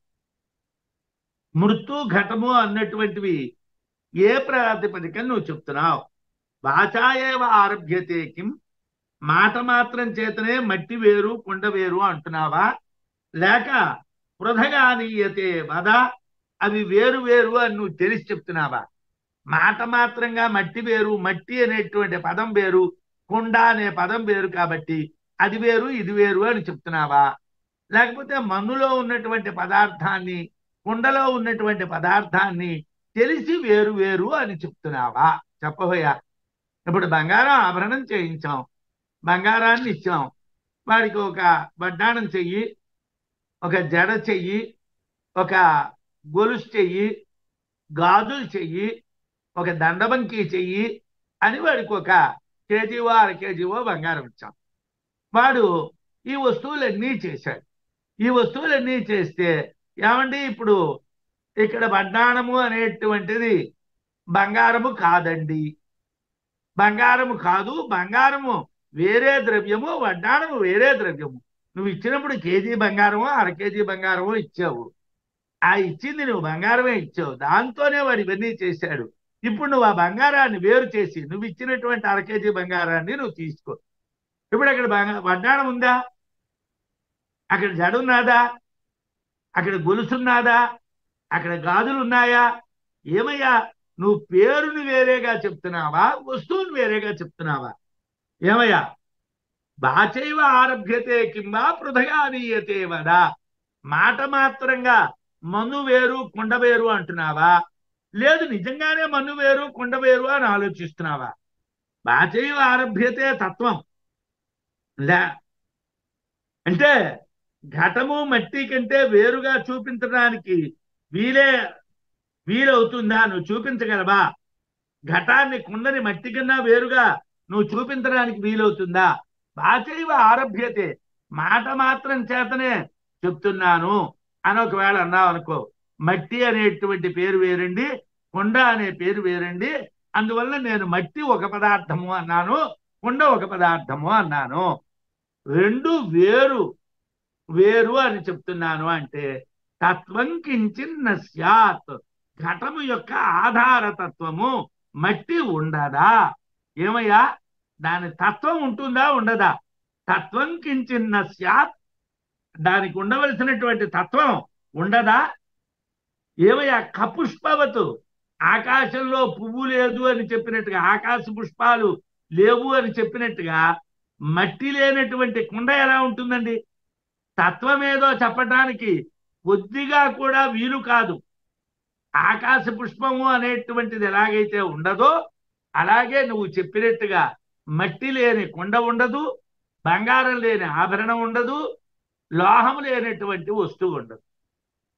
మృత్యు ఘటము అన్నటువంటివి ఏ ప్రాతిపదిక నువ్వు చెప్తున్నావు వాచాయేవ ఆరభ్యతే కిం మాట మాత్రం చేతనే మట్టి వేరు కుండ వేరు అంటున్నావా లేక పృథగానీయతే వద అవి వేరు వేరు అని నువ్వు తెలిసి చెప్తున్నావా మాట మాత్రంగా మట్టి వేరు మట్టి అనేటువంటి పదం వేరు కుండ అనే పదం వేరు కాబట్టి అది వేరు ఇది వేరు అని చెప్తున్నావా లేకపోతే మన్నులో ఉన్నటువంటి పదార్థాన్ని కుండలో ఉన్నటువంటి పదార్థాన్ని తెలిసి వేరు వేరు అని చెప్తున్నావా చెప్పబోయా ఇప్పుడు బంగారం ఆభరణం చేయించాం బంగారాన్ని ఇచ్చాం వాడికి ఒక వడ్డాణం చెయ్యి ఒక జడ చెయ్యి ఒక గొలుసు చెయ్యి గాజులు చెయ్యి ఒక దండబంకి చెయ్యి అని వాడికి ఒక కేజీవో అర కేజీవో బంగారం ఇచ్చాం వాడు ఈ వస్తువులన్నీ చేశాడు ఈ వస్తువులన్నీ చేస్తే ఏమండి ఇప్పుడు ఇక్కడ వడ్డాణము అనేటువంటిది బంగారము కాదండి బంగారము కాదు బంగారము వేరే ద్రవ్యము వడ్డాణము వేరే ద్రవ్యము నువ్వు ఇచ్చినప్పుడు కేజీ బంగారమో అర కేజీ బంగారమో ఇచ్చావు ఆ ఇచ్చింది నువ్వు బంగారమే ఇచ్చావు దాంతోనే వాడు ఇవన్నీ చేశాడు ఇప్పుడు నువ్వు ఆ బంగారాన్ని వేరు చేసి నువ్వు ఇచ్చినటువంటి అర కేజీ బంగారాన్ని నువ్వు తీసుకో ఇప్పుడు అక్కడ బంగా వడ్డాణం ఉందా అక్కడ జడ ఉన్నదా అక్కడ గొలుసున్నదా అక్కడ గాజులు ఉన్నాయా ఏమయ్యా నువ్వు పేరుని వేరేగా చెప్తున్నావా వస్తువుని వేరేగా చెప్తున్నావా ఏమయ్యా బాచైవ ఆరభ్యతే కింబా పృథగానీయతే వదా మాట మాత్రంగా మన్ను వేరు కుండ వేరు అంటున్నావా లేదు నిజంగానే మన్ను వేరు కుండ వేరు అని ఆలోచిస్తున్నావా బాచైవ ఆరభ్యతే తత్వం లే అంటే ఘటము మట్టి కంటే వేరుగా చూపించడానికి వీలే వీలవుతుందా నువ్వు చూపించగలవా ఘటాన్ని కుండని మట్టి కన్నా వేరుగా నువ్వు చూపించడానికి వీలవుతుందా బాచైవ ఆరభ్యతే మాట మాత్రం చేతనే చెప్తున్నాను అని ఒకవేళ అన్నావు అనుకో మట్టి అనేటువంటి పేరు వేరండి కుండ అనే పేరు వేరండి అందువల్ల నేను మట్టి ఒక పదార్థము అన్నాను కుండ ఒక పదార్థము అన్నాను రెండు వేరు వేరు అని చెప్తున్నాను అంటే తత్వం కించిన్న స్యాత్ ఘటము యొక్క ఆధారతత్వము మట్టి ఉండదా ఏమయ్యా దాని తత్వం ఉంటుందా ఉండదా తత్వం కించిన్న స్యాత్ దానికి ఉండవలసినటువంటి తత్వం ఉండదా ఏమయ్యా కపుష్పవతు ఆకాశంలో పువ్వు లేదు అని చెప్పినట్టుగా ఆకాశ పుష్పాలు లేవు అని చెప్పినట్టుగా మట్టి లేనటువంటి కుండ ఎలా ఉంటుందండి తత్వం ఏదో చెప్పటానికి కొద్దిగా కూడా వీలు కాదు ఆకాశ పుష్పము అనేటువంటిది ఎలాగైతే ఉండదో అలాగే నువ్వు చెప్పినట్టుగా మట్టి లేని కుండ ఉండదు బంగారం లేని ఆభరణం ఉండదు లోహం లేనటువంటి వస్తువు ఉండదు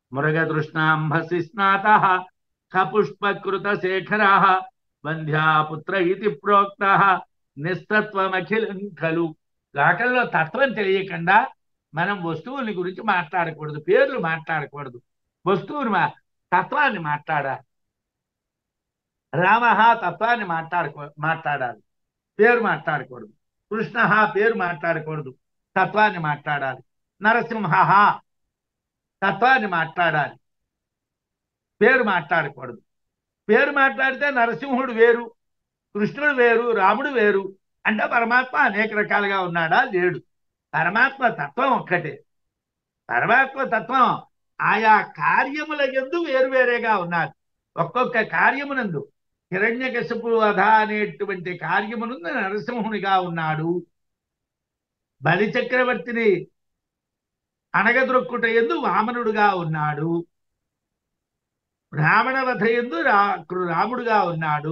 మృగతృష్ణాంభసి స్నాత ఖపుష్పకృత శేఖర బంధ్యాపుత్ర ఇది ప్రోక్త నిస్తత్వమఖిలం ఖలు లోకంలో తత్వం తెలియకుండా మనం వస్తువుల గురించి మాట్లాడకూడదు పేర్లు మాట్లాడకూడదు వస్తువుని మా తత్వాన్ని మాట్లాడాలి రామ తత్వాన్ని మాట్లాడుకో మాట్లాడాలి పేరు మాట్లాడకూడదు కృష్ణ పేరు మాట్లాడకూడదు తత్వాన్ని మాట్లాడాలి నరసింహ తత్వాన్ని మాట్లాడాలి పేరు మాట్లాడకూడదు పేరు మాట్లాడితే నరసింహుడు వేరు కృష్ణుడు వేరు రాముడు వేరు అంటే పరమాత్మ అనేక రకాలుగా ఉన్నాడా లేడు పరమాత్మ తత్వం ఒక్కటే పరమాత్మ తత్వం ఆయా కార్యముల ఎందు వేరువేరేగా ఉన్నారు ఒక్కొక్క కార్యమునందు హిరణ్యకశపు వధ అనేటువంటి కార్యమునందు నరసింహునిగా ఉన్నాడు బలి చక్రవర్తిని అణగద్రొక్కుట ఎందు వామనుడుగా ఉన్నాడు రావణ వధ ఎందు రా రాముడుగా ఉన్నాడు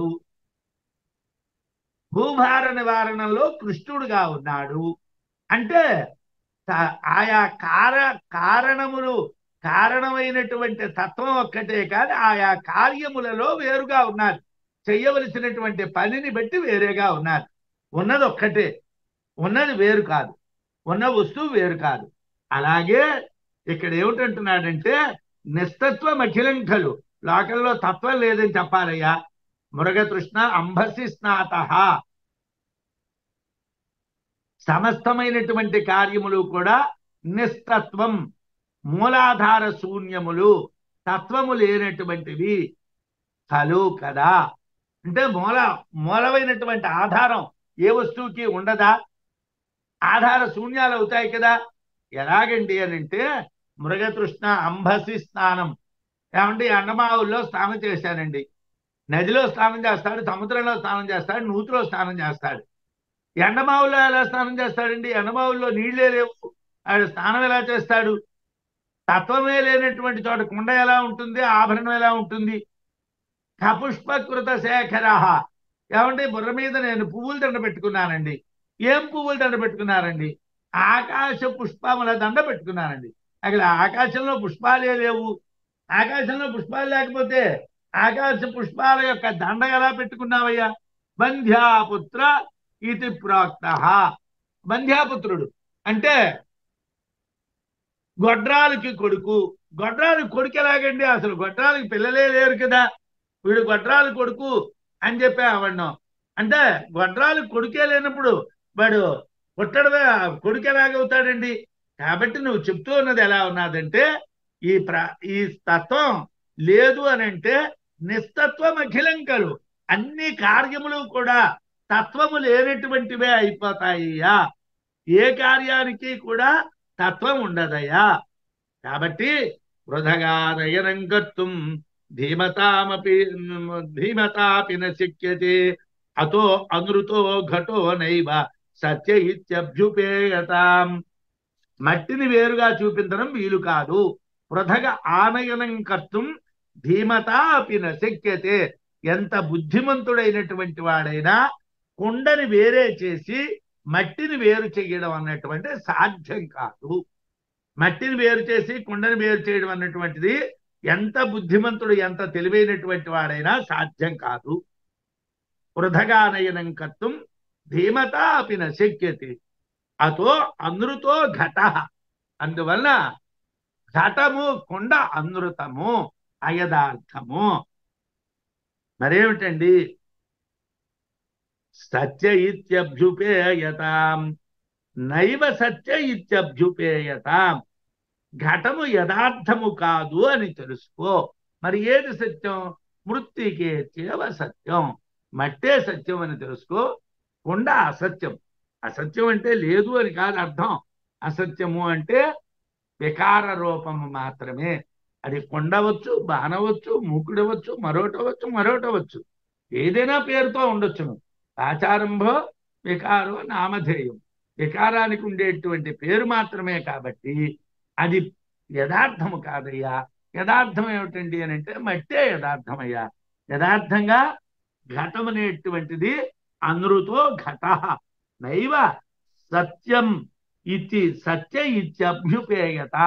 భూభార నివారణలో కృష్ణుడుగా ఉన్నాడు అంటే త- ఆయా కార కారణములు కారణమైనటువంటి తత్వం ఒక్కటే కాదు ఆయా కార్యములలో వేరుగా ఉన్నారు చెయ్యవలసినటువంటి పనిని బట్టి వేరేగా ఉన్నారు ఉన్నది ఒక్కటే ఉన్నది వేరు కాదు ఉన్న వస్తువు వేరు కాదు అలాగే ఇక్కడ ఏమిటంటున్నాడంటే నిస్తత్వం అఖిలం ఖలు లోకంలో తత్వం లేదని చెప్పాలయ్యా మృగతృష్ణ అంబసి స్నాత సమస్తమైనటువంటి కార్యములు కూడా నిస్తత్వం మూలాధార శూన్యములు తత్వము లేనటువంటివి కలు కదా అంటే మూల మూలమైనటువంటి ఆధారం ఏ వస్తువుకి ఉండదా ఆధార శూన్యాలు అవుతాయి కదా ఎలాగండి అని అంటే మృగతృష్ణ అంబసి స్నానం ఏమంటే ఎండమావుల్లో స్నానం చేశానండి నదిలో స్నానం చేస్తాడు సముద్రంలో స్నానం చేస్తాడు నూతిలో స్నానం చేస్తాడు ఎండమావుల్లో ఎలా స్నానం చేస్తాడండి ఎండమావుల్లో నీళ్లే లేవు ఆడు స్నానం ఎలా చేస్తాడు తత్వమే లేనటువంటి చోట కుండ ఎలా ఉంటుంది ఆభరణం ఎలా ఉంటుంది కపుష్పకృత శేఖర ఏమంటే బుర్ర మీద నేను పువ్వులు దండ పెట్టుకున్నానండి ఏం పువ్వులు దండ పెట్టుకున్నారండి ఆకాశ పుష్పముల దండ పెట్టుకున్నానండి అక్కడ ఆకాశంలో పుష్పాలే లేవు ఆకాశంలో పుష్పాలు లేకపోతే ఆకాశ పుష్పాల యొక్క దండ ఎలా పెట్టుకున్నావయ్యా బంధ్యాపుత్ర ఇది ప్రోక్త బంధ్యాపుత్రుడు అంటే గొడ్రాలకి కొడుకు గొడ్రాలకి కొడుకు ఎలాగండి అసలు గొడ్రాలకి పిల్లలే లేరు కదా వీడు గొడ్రాలు కొడుకు అని చెప్పి అవన్నాం అంటే గొడ్రాలు కొడుకే లేనప్పుడు వాడు పుట్టడమే కొడుకు ఎలాగవుతాడండి కాబట్టి నువ్వు చెప్తూ ఉన్నది ఎలా ఉన్నదంటే ఈ ప్ర ఈ తత్వం లేదు అని అంటే నిస్తత్వం అఖిలం కలు అన్ని కార్యములు కూడా తత్వము లేనటువంటివే అయిపోతాయ్యా ఏ కార్యానికి కూడా తత్వం ఉండదయ్యా కాబట్టి వృధగాదయనం కర్తుం ధీమతామపి ధీమతాపి న శక్యతే అతో అనృతో ఘటో నైవ సత్య ఇత్యభ్యుపేయతాం మట్టిని వేరుగా చూపించడం వీలు కాదు పృథగ ఆనయనం కర్తం ధీమత అపి న శక్యతే ఎంత బుద్ధిమంతుడైనటువంటి వాడైనా కుండని వేరే చేసి మట్టిని వేరు చేయడం అన్నటువంటి సాధ్యం కాదు మట్టిని వేరు చేసి కుండని వేరు చేయడం అన్నటువంటిది ఎంత బుద్ధిమంతుడు ఎంత తెలివైనటువంటి వాడైనా సాధ్యం కాదు పృథగానయనం కర్తం ధీమత అపి న శక్యతే అతో అనృతో ఘట అందువల్ల ఘటము కుండ అనృతము అయదార్థము మరేమిటండి సత్య ఇత్యభ్యుపేయతాం నైవ సత్య ఇత్యభ్యుపేయతాం ఘటము యథార్థము కాదు అని తెలుసుకో మరి ఏది సత్యం మృత్తికేత్యవ సత్యం మట్టే సత్యం అని తెలుసుకో కుండ అసత్యం అసత్యం అంటే లేదు అని కాదు అర్థం అసత్యము అంటే వికార రూపము మాత్రమే అది కొండవచ్చు బాణవచ్చు మూకుడవచ్చు మరోటవచ్చు మరోటవచ్చు ఏదైనా పేరుతో ఉండొచ్చును ఆచారంభో వికారో నామధేయం వికారానికి ఉండేటువంటి పేరు మాత్రమే కాబట్టి అది యథార్థము కాదయ్యా యథార్థం ఏమిటండి అని అంటే మట్టే యథార్థమయ్యా యథార్థంగా ఘటం అనేటువంటిది అనృతో ఘట నైవ సత్యం ఇది సత్య ఇత్యభ్యుపేయత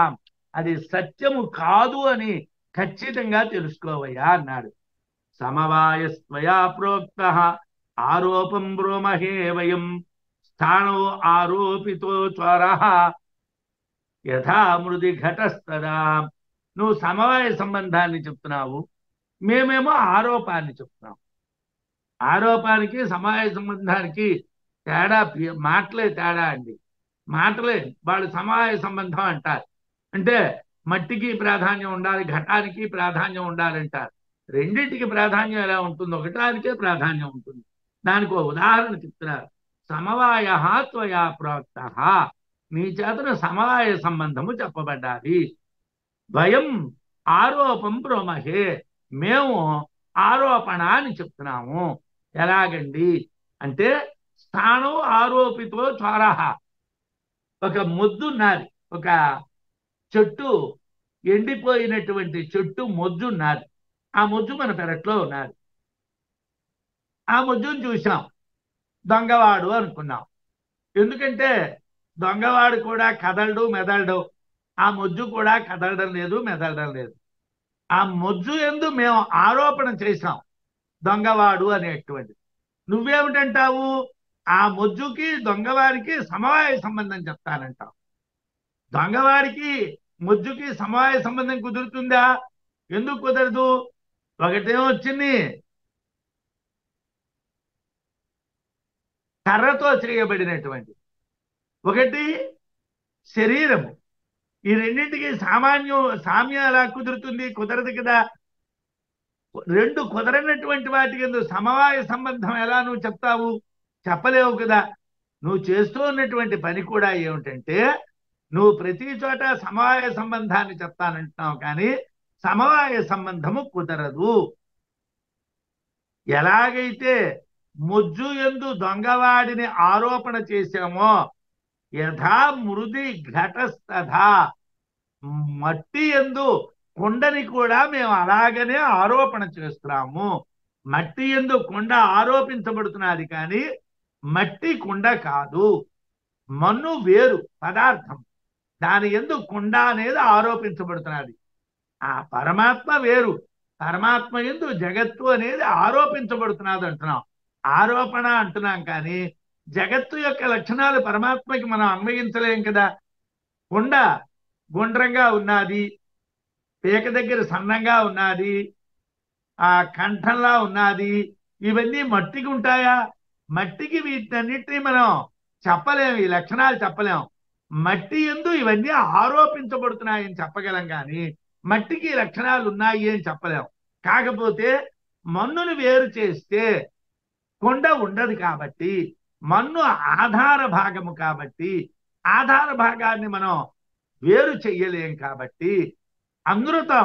అది సత్యము కాదు అని ఖచ్చితంగా తెలుసుకోవయ్యా అన్నాడు సమవాయస్త్వయా ప్రోక్త ఆరోపం బ్రోమహే వయం స్థానో ఆరోపితో చ్వర యథా మృది ఘటస్తదా నువ్వు సమవాయ సంబంధాన్ని చెప్తున్నావు మేమేమో ఆరోపాన్ని చెప్తున్నాం ఆరోపానికి సమవాయ సంబంధానికి తేడా పి- మాటలే తేడా అండి మాటలే వాళ్ళు సమవాయ సంబంధం అంటారు అంటే మట్టికి ప్రాధాన్యం ఉండాలి ఘటానికి ప్రాధాన్యం ఉండాలంటారు రెండింటికి ప్రాధాన్యం ఎలా ఉంటుంది ఒకటానికే ప్రాధాన్యం ఉంటుంది దానికి ఒక ఉదాహరణ చెప్తున్నారు సమవాయ త్వయా ప్రోక్త నీ చేతన సమవాయ సంబంధము చెప్పబడ్డాది భయం ఆరోపం ప్రోమహే మేము ఆరోపణ అని చెప్తున్నాము ఎలాగండి అంటే స్థానం ఆరోపితో చోరహ ఒక మొద్దు ఉన్నది ఒక చెట్టు ఎండిపోయినటువంటి చెట్టు మొజ్జు ఉన్నది ఆ మొజ్జు మన పెరట్లో ఉన్నది ఆ మొజ్జును చూసాం దొంగవాడు అనుకున్నాం ఎందుకంటే దొంగవాడు కూడా కదలడు మెదలడు ఆ మొజ్జు కూడా కదలడం లేదు మెదలడం లేదు ఆ మొజ్జు ఎందు మేము ఆరోపణ చేశాం దొంగవాడు అనేటువంటిది నువ్వేమిటంటావు ఆ మొజ్జుకి దొంగవాడికి సమవాయ సంబంధం చెప్తానంటావు దొంగవాడికి మొజ్జుకి సమవాయ సంబంధం కుదురుతుందా ఎందుకు కుదరదు ఒకటేమో వచ్చింది కర్రతో చేయబడినటువంటి ఒకటి శరీరము ఈ రెండింటికి సామాన్యం సామ్యం ఎలా కుదురుతుంది కుదరదు కదా రెండు కుదరనటువంటి వాటికి ఎందుకు సమవాయ సంబంధం ఎలా నువ్వు చెప్తావు చెప్పలేవు కదా నువ్వు చేస్తూ ఉన్నటువంటి పని కూడా ఏమిటంటే నువ్వు ప్రతి చోట సమవాయ సంబంధాన్ని చెప్తానంటున్నావు కానీ సమవాయ సంబంధము కుదరదు ఎలాగైతే ముజ్జు ఎందు దొంగవాడిని ఆరోపణ చేశామో యథా మృది ఘటస్తథా మట్టి ఎందు కుండని కూడా మేము అలాగనే ఆరోపణ చేస్తున్నాము మట్టి ఎందు కుండ ఆరోపించబడుతున్నది కానీ మట్టి కుండ కాదు మన్ను వేరు పదార్థం దాని ఎందు కుండ అనేది ఆరోపించబడుతున్నది ఆ పరమాత్మ వేరు పరమాత్మ ఎందు జగత్తు అనేది ఆరోపించబడుతున్నది అంటున్నాం ఆరోపణ అంటున్నాం కానీ జగత్తు యొక్క లక్షణాలు పరమాత్మకి మనం అన్వయించలేం కదా కుండ గుండ్రంగా ఉన్నది పీక దగ్గర సన్నంగా ఉన్నది ఆ కంఠంలా ఉన్నది ఇవన్నీ మట్టికి ఉంటాయా మట్టికి వీటన్నిటినీ మనం చెప్పలేము ఈ లక్షణాలు చెప్పలేం మట్టి ఎందు ఇవన్నీ ఆరోపించబడుతున్నాయని చెప్పగలం కానీ మట్టికి ఈ లక్షణాలు ఉన్నాయి అని చెప్పలేం కాకపోతే మన్నును వేరు చేస్తే కొండ ఉండదు కాబట్టి మన్ను ఆధార భాగము కాబట్టి ఆధార భాగాన్ని మనం వేరు చెయ్యలేం కాబట్టి అనృతం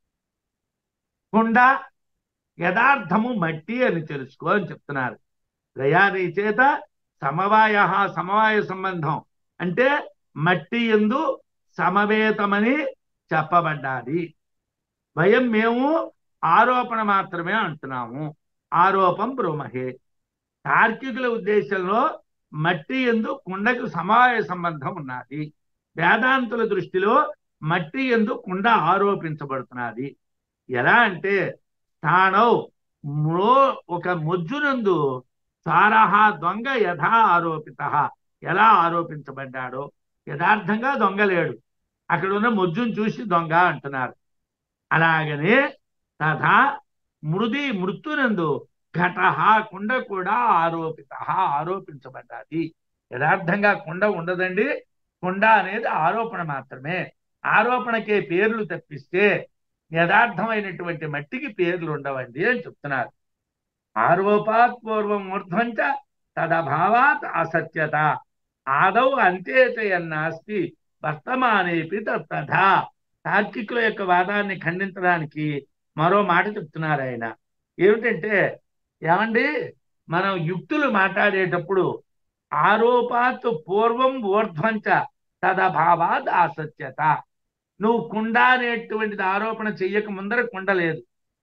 కుండ యథార్థము మట్టి అని తెలుసుకో అని చెప్తున్నారు దయాని చేత సమవాయ సమవాయ సంబంధం అంటే మట్టి ఎందు సమవేతమని చెప్పబడ్డాది భయం మేము ఆరోపణ మాత్రమే అంటున్నాము ఆరోపం బ్రహ్మహే తార్కికుల ఉద్దేశంలో మట్టి ఎందు కుండకు సమవాయ సంబంధం ఉన్నది వేదాంతుల దృష్టిలో మట్టి ఎందు కుండ ఆరోపించబడుతున్నది ఎలా అంటే స్థానం మ్రో ఒక మొజ్జునందు సారహ దొంగ యథా ఆరోపిత ఎలా ఆరోపించబడ్డాడో యథార్థంగా దొంగ లేడు అక్కడ ఉన్న మొజ్జును చూసి దొంగ అంటున్నారు అలాగనే తథా మృది మృత్యునందు ఘట కుండ కూడా ఆరోపిత ఆరోపించబడ్డాది యథార్థంగా కుండ ఉండదండి కుండ అనేది ఆరోపణ మాత్రమే ఆరోపణకే పేర్లు తప్పిస్తే యథార్థమైనటువంటి మట్టికి పేర్లు ఉండవండి అని చెప్తున్నారు ఆరోపాత్ పూర్వం ఊర్ధ్వంచ తదభావాత్ అసత్యత ఆదౌ అంతేతయన్నాస్తి వర్తమానేపి తథా తార్కికుల యొక్క వాదాన్ని ఖండించడానికి మరో మాట చెప్తున్నారు ఆయన ఏమిటంటే ఏమండి మనం యుక్తులు మాట్లాడేటప్పుడు ఆరోపాత్ పూర్వం ఊర్ధ్వంచ తదభావాద్ అసత్యత నువ్వు కుండ అనేటువంటిది ఆరోపణ చెయ్యక ముందర కుండ లేదు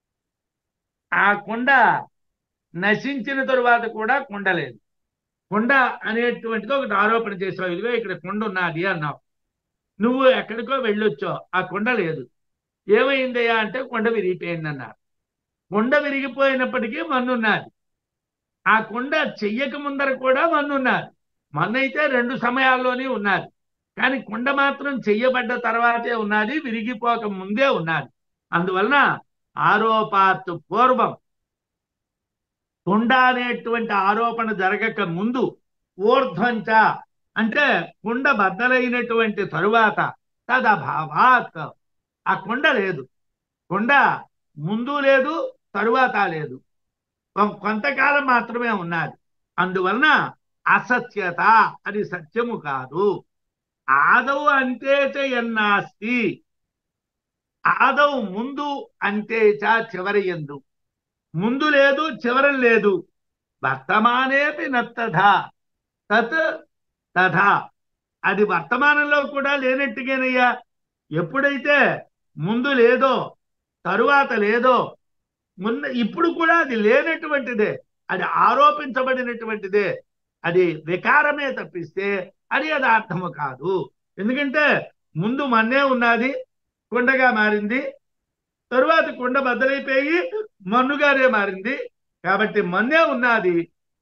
ఆ కుండ నశించిన తరువాత కూడా కుండ లేదు కుండ అనేటువంటిది ఒకటి ఆరోపణ చేసావు ఇదిగో ఇక్కడ కుండ ఉన్నది అన్నావు నువ్వు ఎక్కడికో వెళ్ళొచ్చావు ఆ కొండ లేదు ఏమైందయ్యా అంటే కొండ విరిగిపోయింది అన్నారు కొండ విరిగిపోయినప్పటికీ మన్నున్నది ఆ కొండ చెయ్యక ముందర కూడా మన్నున్నది మన్నైతే రెండు సమయాల్లోనే ఉన్నది కానీ కుండ మాత్రం చెయ్యబడ్డ తర్వాతే ఉన్నది విరిగిపోక ముందే ఉన్నది అందువలన ఆరోపాత్ పూర్వం కుండ అనేటువంటి ఆరోపణ జరగక ముందు ఊర్ధ్వంచ అంటే కుండ బద్దలైనటువంటి తరువాత తదభావాత్ ఆ కుండ లేదు కుండ ముందు లేదు తరువాత లేదు కొ- కొంతకాలం మాత్రమే ఉన్నది అందువలన అసత్యత అది సత్యము కాదు ఆదౌ అంతే చ ఎన్నాస్తి ఆదౌ ముందు అంతే చ చివరి ఎందు ముందు లేదు చివరం లేదు వర్తమానేపి నత్తథా తత్ తథా అది వర్తమానంలో కూడా లేనట్టుగానయ్యా ఎప్పుడైతే ముందు లేదో తరువాత లేదో మున్న ఇప్పుడు కూడా అది లేనటువంటిదే అది ఆరోపించబడినటువంటిదే అది వికారమే తప్పిస్తే అది యథార్థము కాదు ఎందుకంటే ముందు మన్నే ఉన్నది కుండగా మారింది తరువాత కుండ బద్దలైపోయి మన్నుగానే మారింది కాబట్టి మన్నే ఉన్నది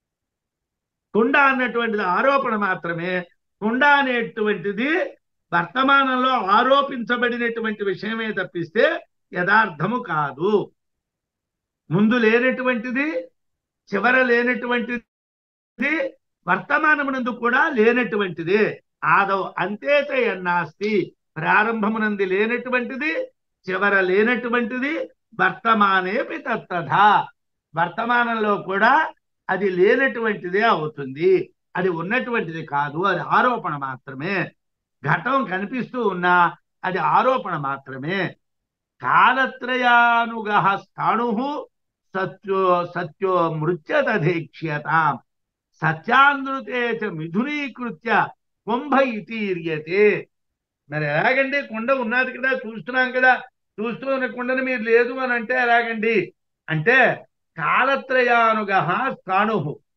కుండ అన్నటువంటిది ఆరోపణ మాత్రమే కుండ అనేటువంటిది వర్తమానంలో ఆరోపించబడినటువంటి విషయమే తప్పిస్తే యథార్థము కాదు ముందు లేనటువంటిది చివర లేనటువంటిది వర్తమానమునందు కూడా లేనటువంటిది ఆదవ్ అంతేత ఎన్నాస్తి ప్రారంభమునంది లేనటువంటిది చివర లేనటువంటిది వర్తమానేపి తత్తథా వర్తమానంలో కూడా అది లేనటువంటిదే అవుతుంది అది ఉన్నటువంటిది కాదు అది ఆరోపణ మాత్రమే ఘటం కనిపిస్తూ ఉన్నా అది ఆరోపణ మాత్రమే కాలత్రయానుగ స్థాణు సత్యో సత్యో మృత్యతధేక్ష్యతాం సత్యానృతే చ మిథునీకృత్య కుంభ ఇతీర్యతే మరి ఎలాగండి కుండ ఉన్నది కదా చూస్తున్నాం కదా చూస్తూ ఉన్న కుండని మీరు లేదు అని అంటే ఎలాగండి అంటే కాలత్రయానుగ స్థాణు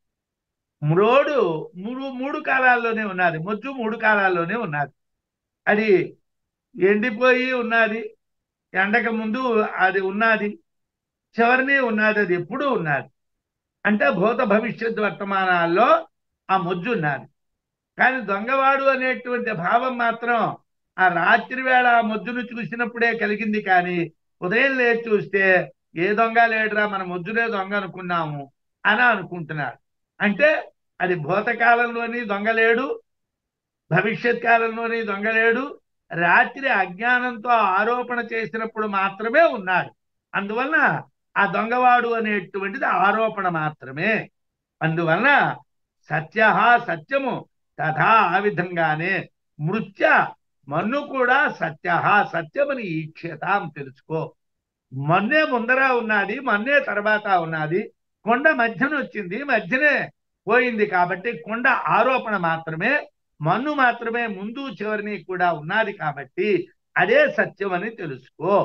మ్రోడు మూడు మూడు కాలాల్లోనే ఉన్నది మొజ్జు మూడు కాలాల్లోనే ఉన్నది అది ఎండిపోయి ఉన్నది ఎండక ముందు అది ఉన్నది చివరిని ఉన్నది అది ఎప్పుడూ ఉన్నది అంటే భూత భవిష్యత్ వర్తమానాల్లో ఆ మొజ్జు ఉన్నది కానీ దొంగవాడు అనేటువంటి భావం మాత్రం ఆ రాత్రి వేళ ఆ మొజ్జును చూసినప్పుడే కలిగింది కానీ ఉదయం లేచి చూస్తే ఏ దొంగ లేడురా మన మొజ్జునే దొంగ అనుకున్నాము అని అనుకుంటున్నారు అంటే అది భూతకాలంలోని దొంగలేడు భవిష్యత్ కాలంలోని దొంగలేడు రాత్రి అజ్ఞానంతో ఆరోపణ చేసినప్పుడు మాత్రమే ఉన్నాడు అందువలన ఆ దొంగవాడు అనేటువంటిది ఆరోపణ మాత్రమే అందువలన సత్య సత్యము తథా ఆ విధంగానే మృత్య మన్ను కూడా సత్య సత్యమని ఈక్షతాం తెలుసుకో మన్నే ముందర ఉన్నది మన్నే తర్వాత ఉన్నది కొండ మధ్యన వచ్చింది మధ్యనే పోయింది కాబట్టి కొండ ఆరోపణ మాత్రమే మన్ను మాత్రమే ముందు చివరిని కూడా ఉన్నది కాబట్టి అదే సత్యం అని తెలుసుకో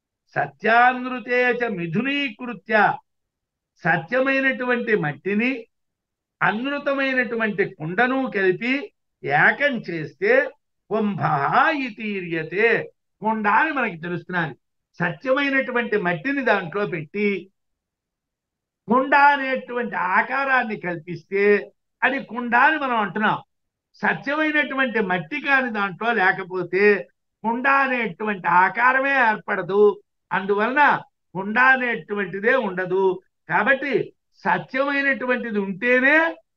సత్యానృతేచ మిథునీకృత్య సత్యమైనటువంటి మట్టిని అనృతమైనటువంటి కుండను కలిపి ఏకం చేస్తే కుంభ ఇతీర్యతే కుండ అని మనకి తెలుస్తున్నది సత్యమైనటువంటి మట్టిని దాంట్లో పెట్టి కుండ అనేటువంటి ఆకారాన్ని కల్పిస్తే అది కుండ అని మనం అంటున్నాం సత్యమైనటువంటి మట్టి కాని దాంట్లో లేకపోతే కుండ అనేటువంటి ఆకారమే ఏర్పడదు అందువలన కుండ అనేటువంటిదే ఉండదు కాబట్టి సత్యమైనటువంటిది ఉంటేనే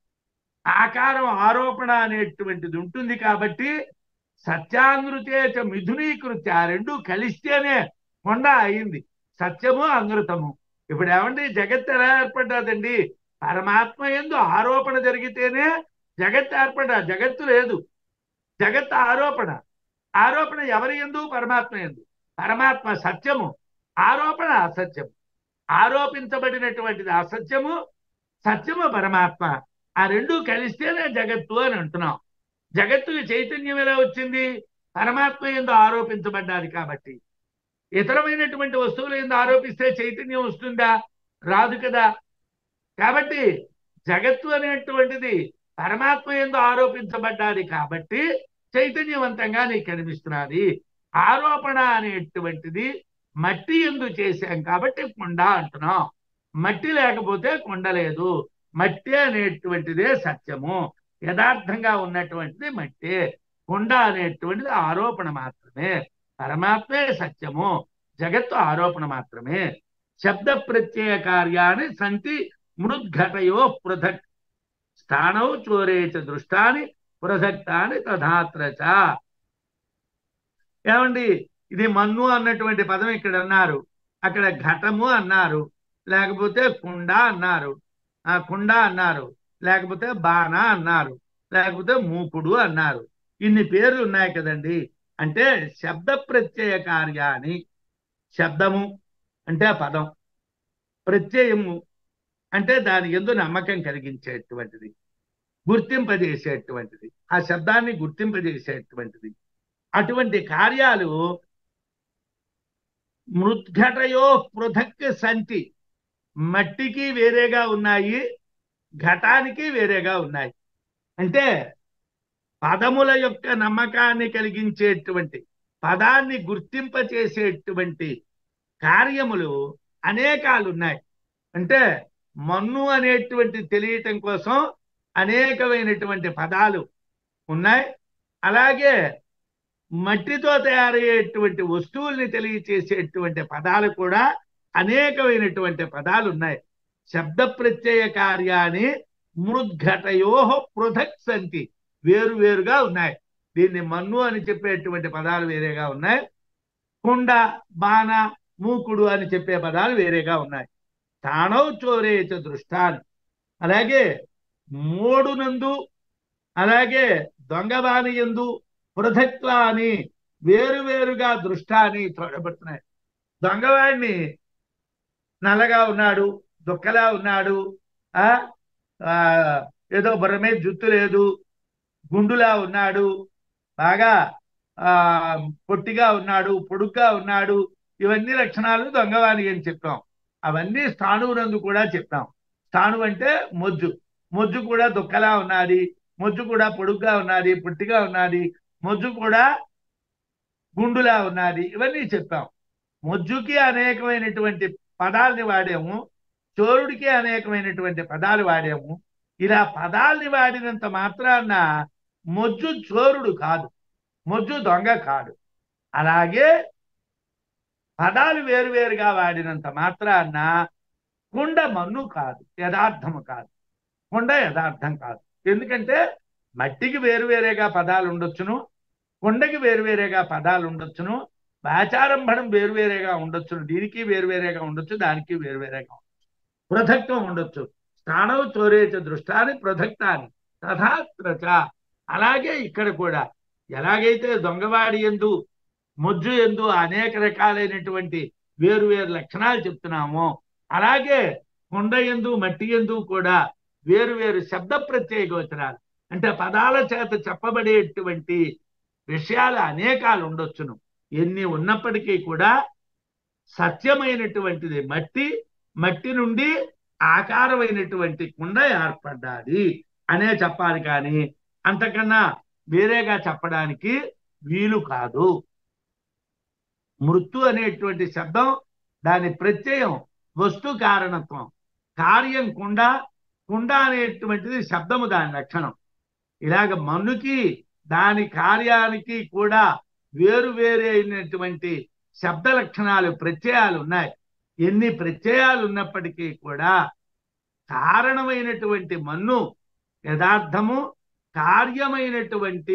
ఆకారం ఆరోపణ అనేటువంటిది ఉంటుంది కాబట్టి సత్యానృతేచ మిథునీకృత్య ఆ రెండు కలిస్తేనే కొండ అయింది సత్యము అనృతము ఇప్పుడు ఏమండి జగత్ ఎలా ఏర్పడ్డదండి పరమాత్మ ఎందు ఆరోపణ జరిగితేనే జగత్ ఏర్పడ్డ జగత్తు లేదు జగత్ ఆరోపణ ఆరోపణ ఎవరి ఎందు పరమాత్మ ఎందు పరమాత్మ సత్యము ఆరోపణ అసత్యము ఆరోపించబడినటువంటిది అసత్యము సత్యము పరమాత్మ ఆ రెండు కలిస్తేనే జగత్తు అని అంటున్నాం జగత్తుకి చైతన్యం ఎలా వచ్చింది పరమాత్మ ఎందు ఆరోపించబడ్డాది కాబట్టి ఇతరమైనటువంటి వస్తువులు ఎందు ఆరోపిస్తే చైతన్యం వస్తుందా రాదు కదా కాబట్టి జగత్తు అనేటువంటిది పరమాత్మ ఎందు ఆరోపించబడ్డాది కాబట్టి చైతన్యవంతంగా నీకు కనిపిస్తున్నది ఆరోపణ అనేటువంటిది మట్టి ఎందు చేశాం కాబట్టి కుండ అంటున్నాం మట్టి లేకపోతే కుండ లేదు మట్టి అనేటువంటిదే సత్యము యథార్థంగా ఉన్నటువంటిది మట్టి కుండ అనేటువంటిది ఆరోపణ మాత్రమే పరమాత్మే సత్యము జగత్తు ఆరోపణ మాత్రమే శబ్ద ప్రత్యయ కార్యాన్ని సంతి మృద్ఘటయో పృథక్ స్థానౌ చోరే చ దృష్టాని పృథక్తాని తథాత్ర చ ఏమండి ఇది మన్ను అన్నటువంటి పదం ఇక్కడ అన్నారు అక్కడ ఘటము అన్నారు లేకపోతే కుండ అన్నారు ఆ కుండ అన్నారు లేకపోతే బాణ అన్నారు లేకపోతే మూకుడు అన్నారు ఇన్ని పేర్లు ఉన్నాయి కదండి అంటే శబ్ద ప్రత్యయ కార్యాన్ని శబ్దము అంటే పదం ప్రత్యయము అంటే దాని ఎందు నమ్మకం కలిగించేటువంటిది గుర్తింపజేసేటువంటిది ఆ శబ్దాన్ని గుర్తింపజేసేటువంటిది అటువంటి కార్యాలు మృద్ఘటయో పృథక్ సంతి మట్టికి వేరేగా ఉన్నాయి ఘటానికి వేరేగా ఉన్నాయి అంటే పదముల యొక్క నమ్మకాన్ని కలిగించేటువంటి పదాన్ని గుర్తింపచేసేటువంటి కార్యములు అనేకాలు ఉన్నాయి అంటే మన్ను అనేటువంటి తెలియటం కోసం అనేకమైనటువంటి పదాలు ఉన్నాయి అలాగే మట్టితో తయారయ్యేటువంటి వస్తువుల్ని తెలియచేసేటువంటి పదాలు కూడా అనేకమైనటువంటి పదాలు ఉన్నాయి శబ్ద ప్రత్యయ కార్యాన్ని మృద్ఘటయో పృథక్ సంతి వేరు వేరుగా ఉన్నాయి దీన్ని మన్ను అని చెప్పేటువంటి పదాలు వేరేగా ఉన్నాయి కుండ బాణ మూకుడు అని చెప్పే పదాలు వేరేగా ఉన్నాయి తాణవ్ చోరేచ దృష్టాన్ని అలాగే మోడునందు అలాగే దొంగబాని ఎందు పృథక్వ అని వేరువేరుగా దృష్టాన్ని చూడబడుతున్నాయి దొంగవాడిని నల్లగా ఉన్నాడు దుక్కలా ఉన్నాడు ఆ ఆ, ఏదో బుర్రమే జుత్తు లేదు గుండులా ఉన్నాడు బాగా ఆ పొట్టిగా ఉన్నాడు పొడుగ్గా ఉన్నాడు ఇవన్నీ లక్షణాలు దొంగవాణి అని చెప్పాం అవన్నీ స్థాణువునందు కూడా చెప్పాం స్థాణు అంటే మొజ్జు మొజ్జు కూడా దుక్కలా ఉన్నది మొజ్జు కూడా పొడుగ్గా ఉన్నది పొట్టిగా ఉన్నది మొజ్జు కూడా గుండులా ఉన్నది ఇవన్నీ చెప్పాం మొజ్జుకి అనేకమైనటువంటి పదాలని వాడాము చోరుడికి అనేకమైనటువంటి పదాలు వాడాము ఇలా పదాల్ని వాడినంత మాత్రాన మొజ్జు చోరుడు కాదు మొజ్జు దొంగ కాదు అలాగే పదాలు వేరువేరుగా వాడినంత మాత్రాన కుండ మన్ను కాదు యథార్థము కాదు కుండ యథార్థం కాదు ఎందుకంటే మట్టికి వేరువేరేగా పదాలు ఉండొచ్చును కుండకి వేరువేరేగా పదాలు ఉండొచ్చును వాచారంభణం వేరువేరేగా ఉండొచ్చును దీనికి వేరువేరేగా ఉండొచ్చు దానికి వేరువేరేగా ఉండొచ్చు పృథక్వం ఉండొచ్చు స్థానవు చోరేచ దృష్టాన్ని పృథక్తాన్ని తథాత్రచ అలాగే ఇక్కడ కూడా ఎలాగైతే దొంగవాడి ఎందు మొజ్జు ఎందు అనేక రకాలైనటువంటి వేరు వేరు లక్షణాలు చెప్తున్నామో అలాగే కొండ ఎందు మట్టి ఎందు కూడా వేరు వేరు శబ్ద ప్రత్యయ గోచరాలు అంటే పదాల చేత చెప్పబడేటువంటి విషయాలు అనేకాలు ఉండొచ్చును ఎన్ని ఉన్నప్పటికీ కూడా సత్యమైనటువంటిది మట్టి మట్టి నుండి ఆకారమైనటువంటి కుండ ఏర్పడ్డాది అనే చెప్పాలి కానీ అంతకన్నా వేరేగా చెప్పడానికి వీలు కాదు మృత్తు అనేటువంటి శబ్దం దాని ప్రత్యయం వస్తు కారణత్వం కార్యం కుండ కుండ అనేటువంటిది శబ్దము దాని లక్షణం ఇలాగ మన్నుకి దాని కార్యానికి కూడా వేరు వేరే అయినటువంటి శబ్ద లక్షణాలు ప్రత్యయాలు ఉన్నాయి ఎన్ని ప్రత్యయాలు ఉన్నప్పటికీ కూడా కారణమైనటువంటి మన్ను యథార్థము కార్యమైనటువంటి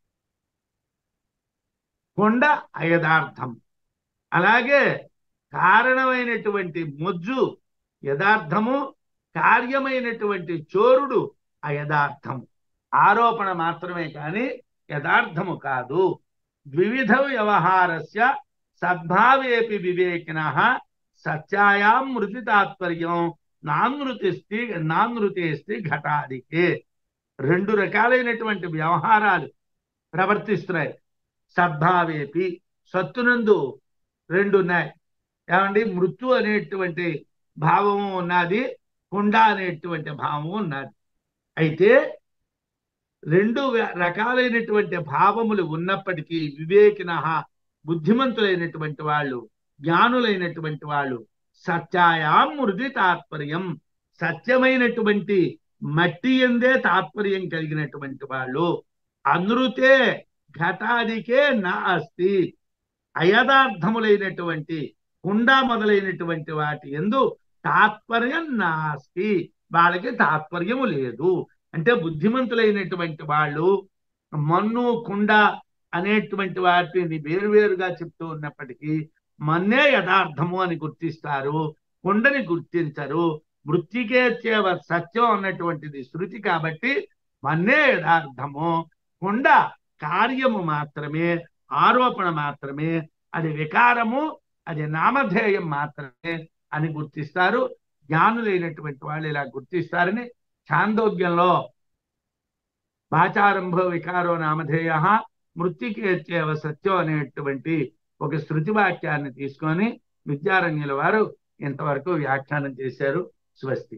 కొండ అయథార్థం అలాగే కారణమైనటువంటి మొజ్జు యథార్థము కార్యమైనటువంటి చోరుడు అయథార్థము ఆరోపణ మాత్రమే కానీ యథార్థము కాదు ద్వివిధ వ్యవహారస్య సద్భావేపి వివేకిన సత్యాయాం మృతి తాత్పర్యం నానృతిస్తి నానృతేస్తి ఘటాదికే రెండు రకాలైనటువంటి వ్యవహారాలు ప్రవర్తిస్తున్నాయి సద్భావేపి సత్తునందు రెండు ఉన్నాయి ఏమండి మృత్యు అనేటువంటి భావము ఉన్నది కుండ అనేటువంటి భావము ఉన్నది అయితే రెండు వ- రకాలైనటువంటి భావములు ఉన్నప్పటికీ వివేకిన బుద్ధిమంతులైనటువంటి వాళ్ళు జ్ఞానులైనటువంటి వాళ్ళు సత్యాయాం మృది తాత్పర్యం సత్యమైనటువంటి మట్టి ఎందే తాత్పర్యం కలిగినటువంటి వాళ్ళు అనృతే ఘటాదికే నా అస్తి అయథార్థములైనటువంటి కుండ మొదలైనటువంటి వాటి ఎందు తాత్పర్యం నాస్తి వాళ్ళకి తాత్పర్యము లేదు అంటే బుద్ధిమంతులైనటువంటి వాళ్ళు మన్ను కుండ అనేటువంటి వాటిని వేరువేరుగా చెప్తూ ఉన్నప్పటికీ మన్నే యథార్థము అని గుర్తిస్తారు కుండని గుర్తించరు మృతికేత్యవ సత్యం అన్నటువంటిది శృతి కాబట్టి మన్నే యథార్థము కుండ కార్యము మాత్రమే ఆరోపణ మాత్రమే అది వికారము అది నామధేయం మాత్రమే అని గుర్తిస్తారు జ్ఞానులైనటువంటి వాళ్ళు ఇలా గుర్తిస్తారని ఛాందోగ్యంలో భాచారంభో వికారో నామధేయ మృత్యుకేత్యవ సత్యం అనేటువంటి ఒక శృతి వాక్యాన్ని తీసుకొని విద్యారణ్యుల వారు ఇంతవరకు వ్యాఖ్యానం చేశారు స్వస్తి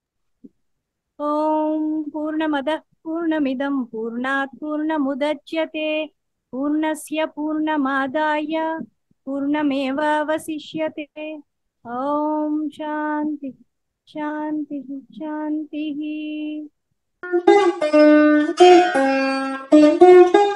ఓం పూర్ణమద పూర్ణమిదం పూర్ణాత్ పూర్ణముదచ్యతే పూర్ణస్య పూర్ణమాదాయ పూర్ణమేవావశిష్యతే ఓం శాంతి శాంతి శాంతి Thank you.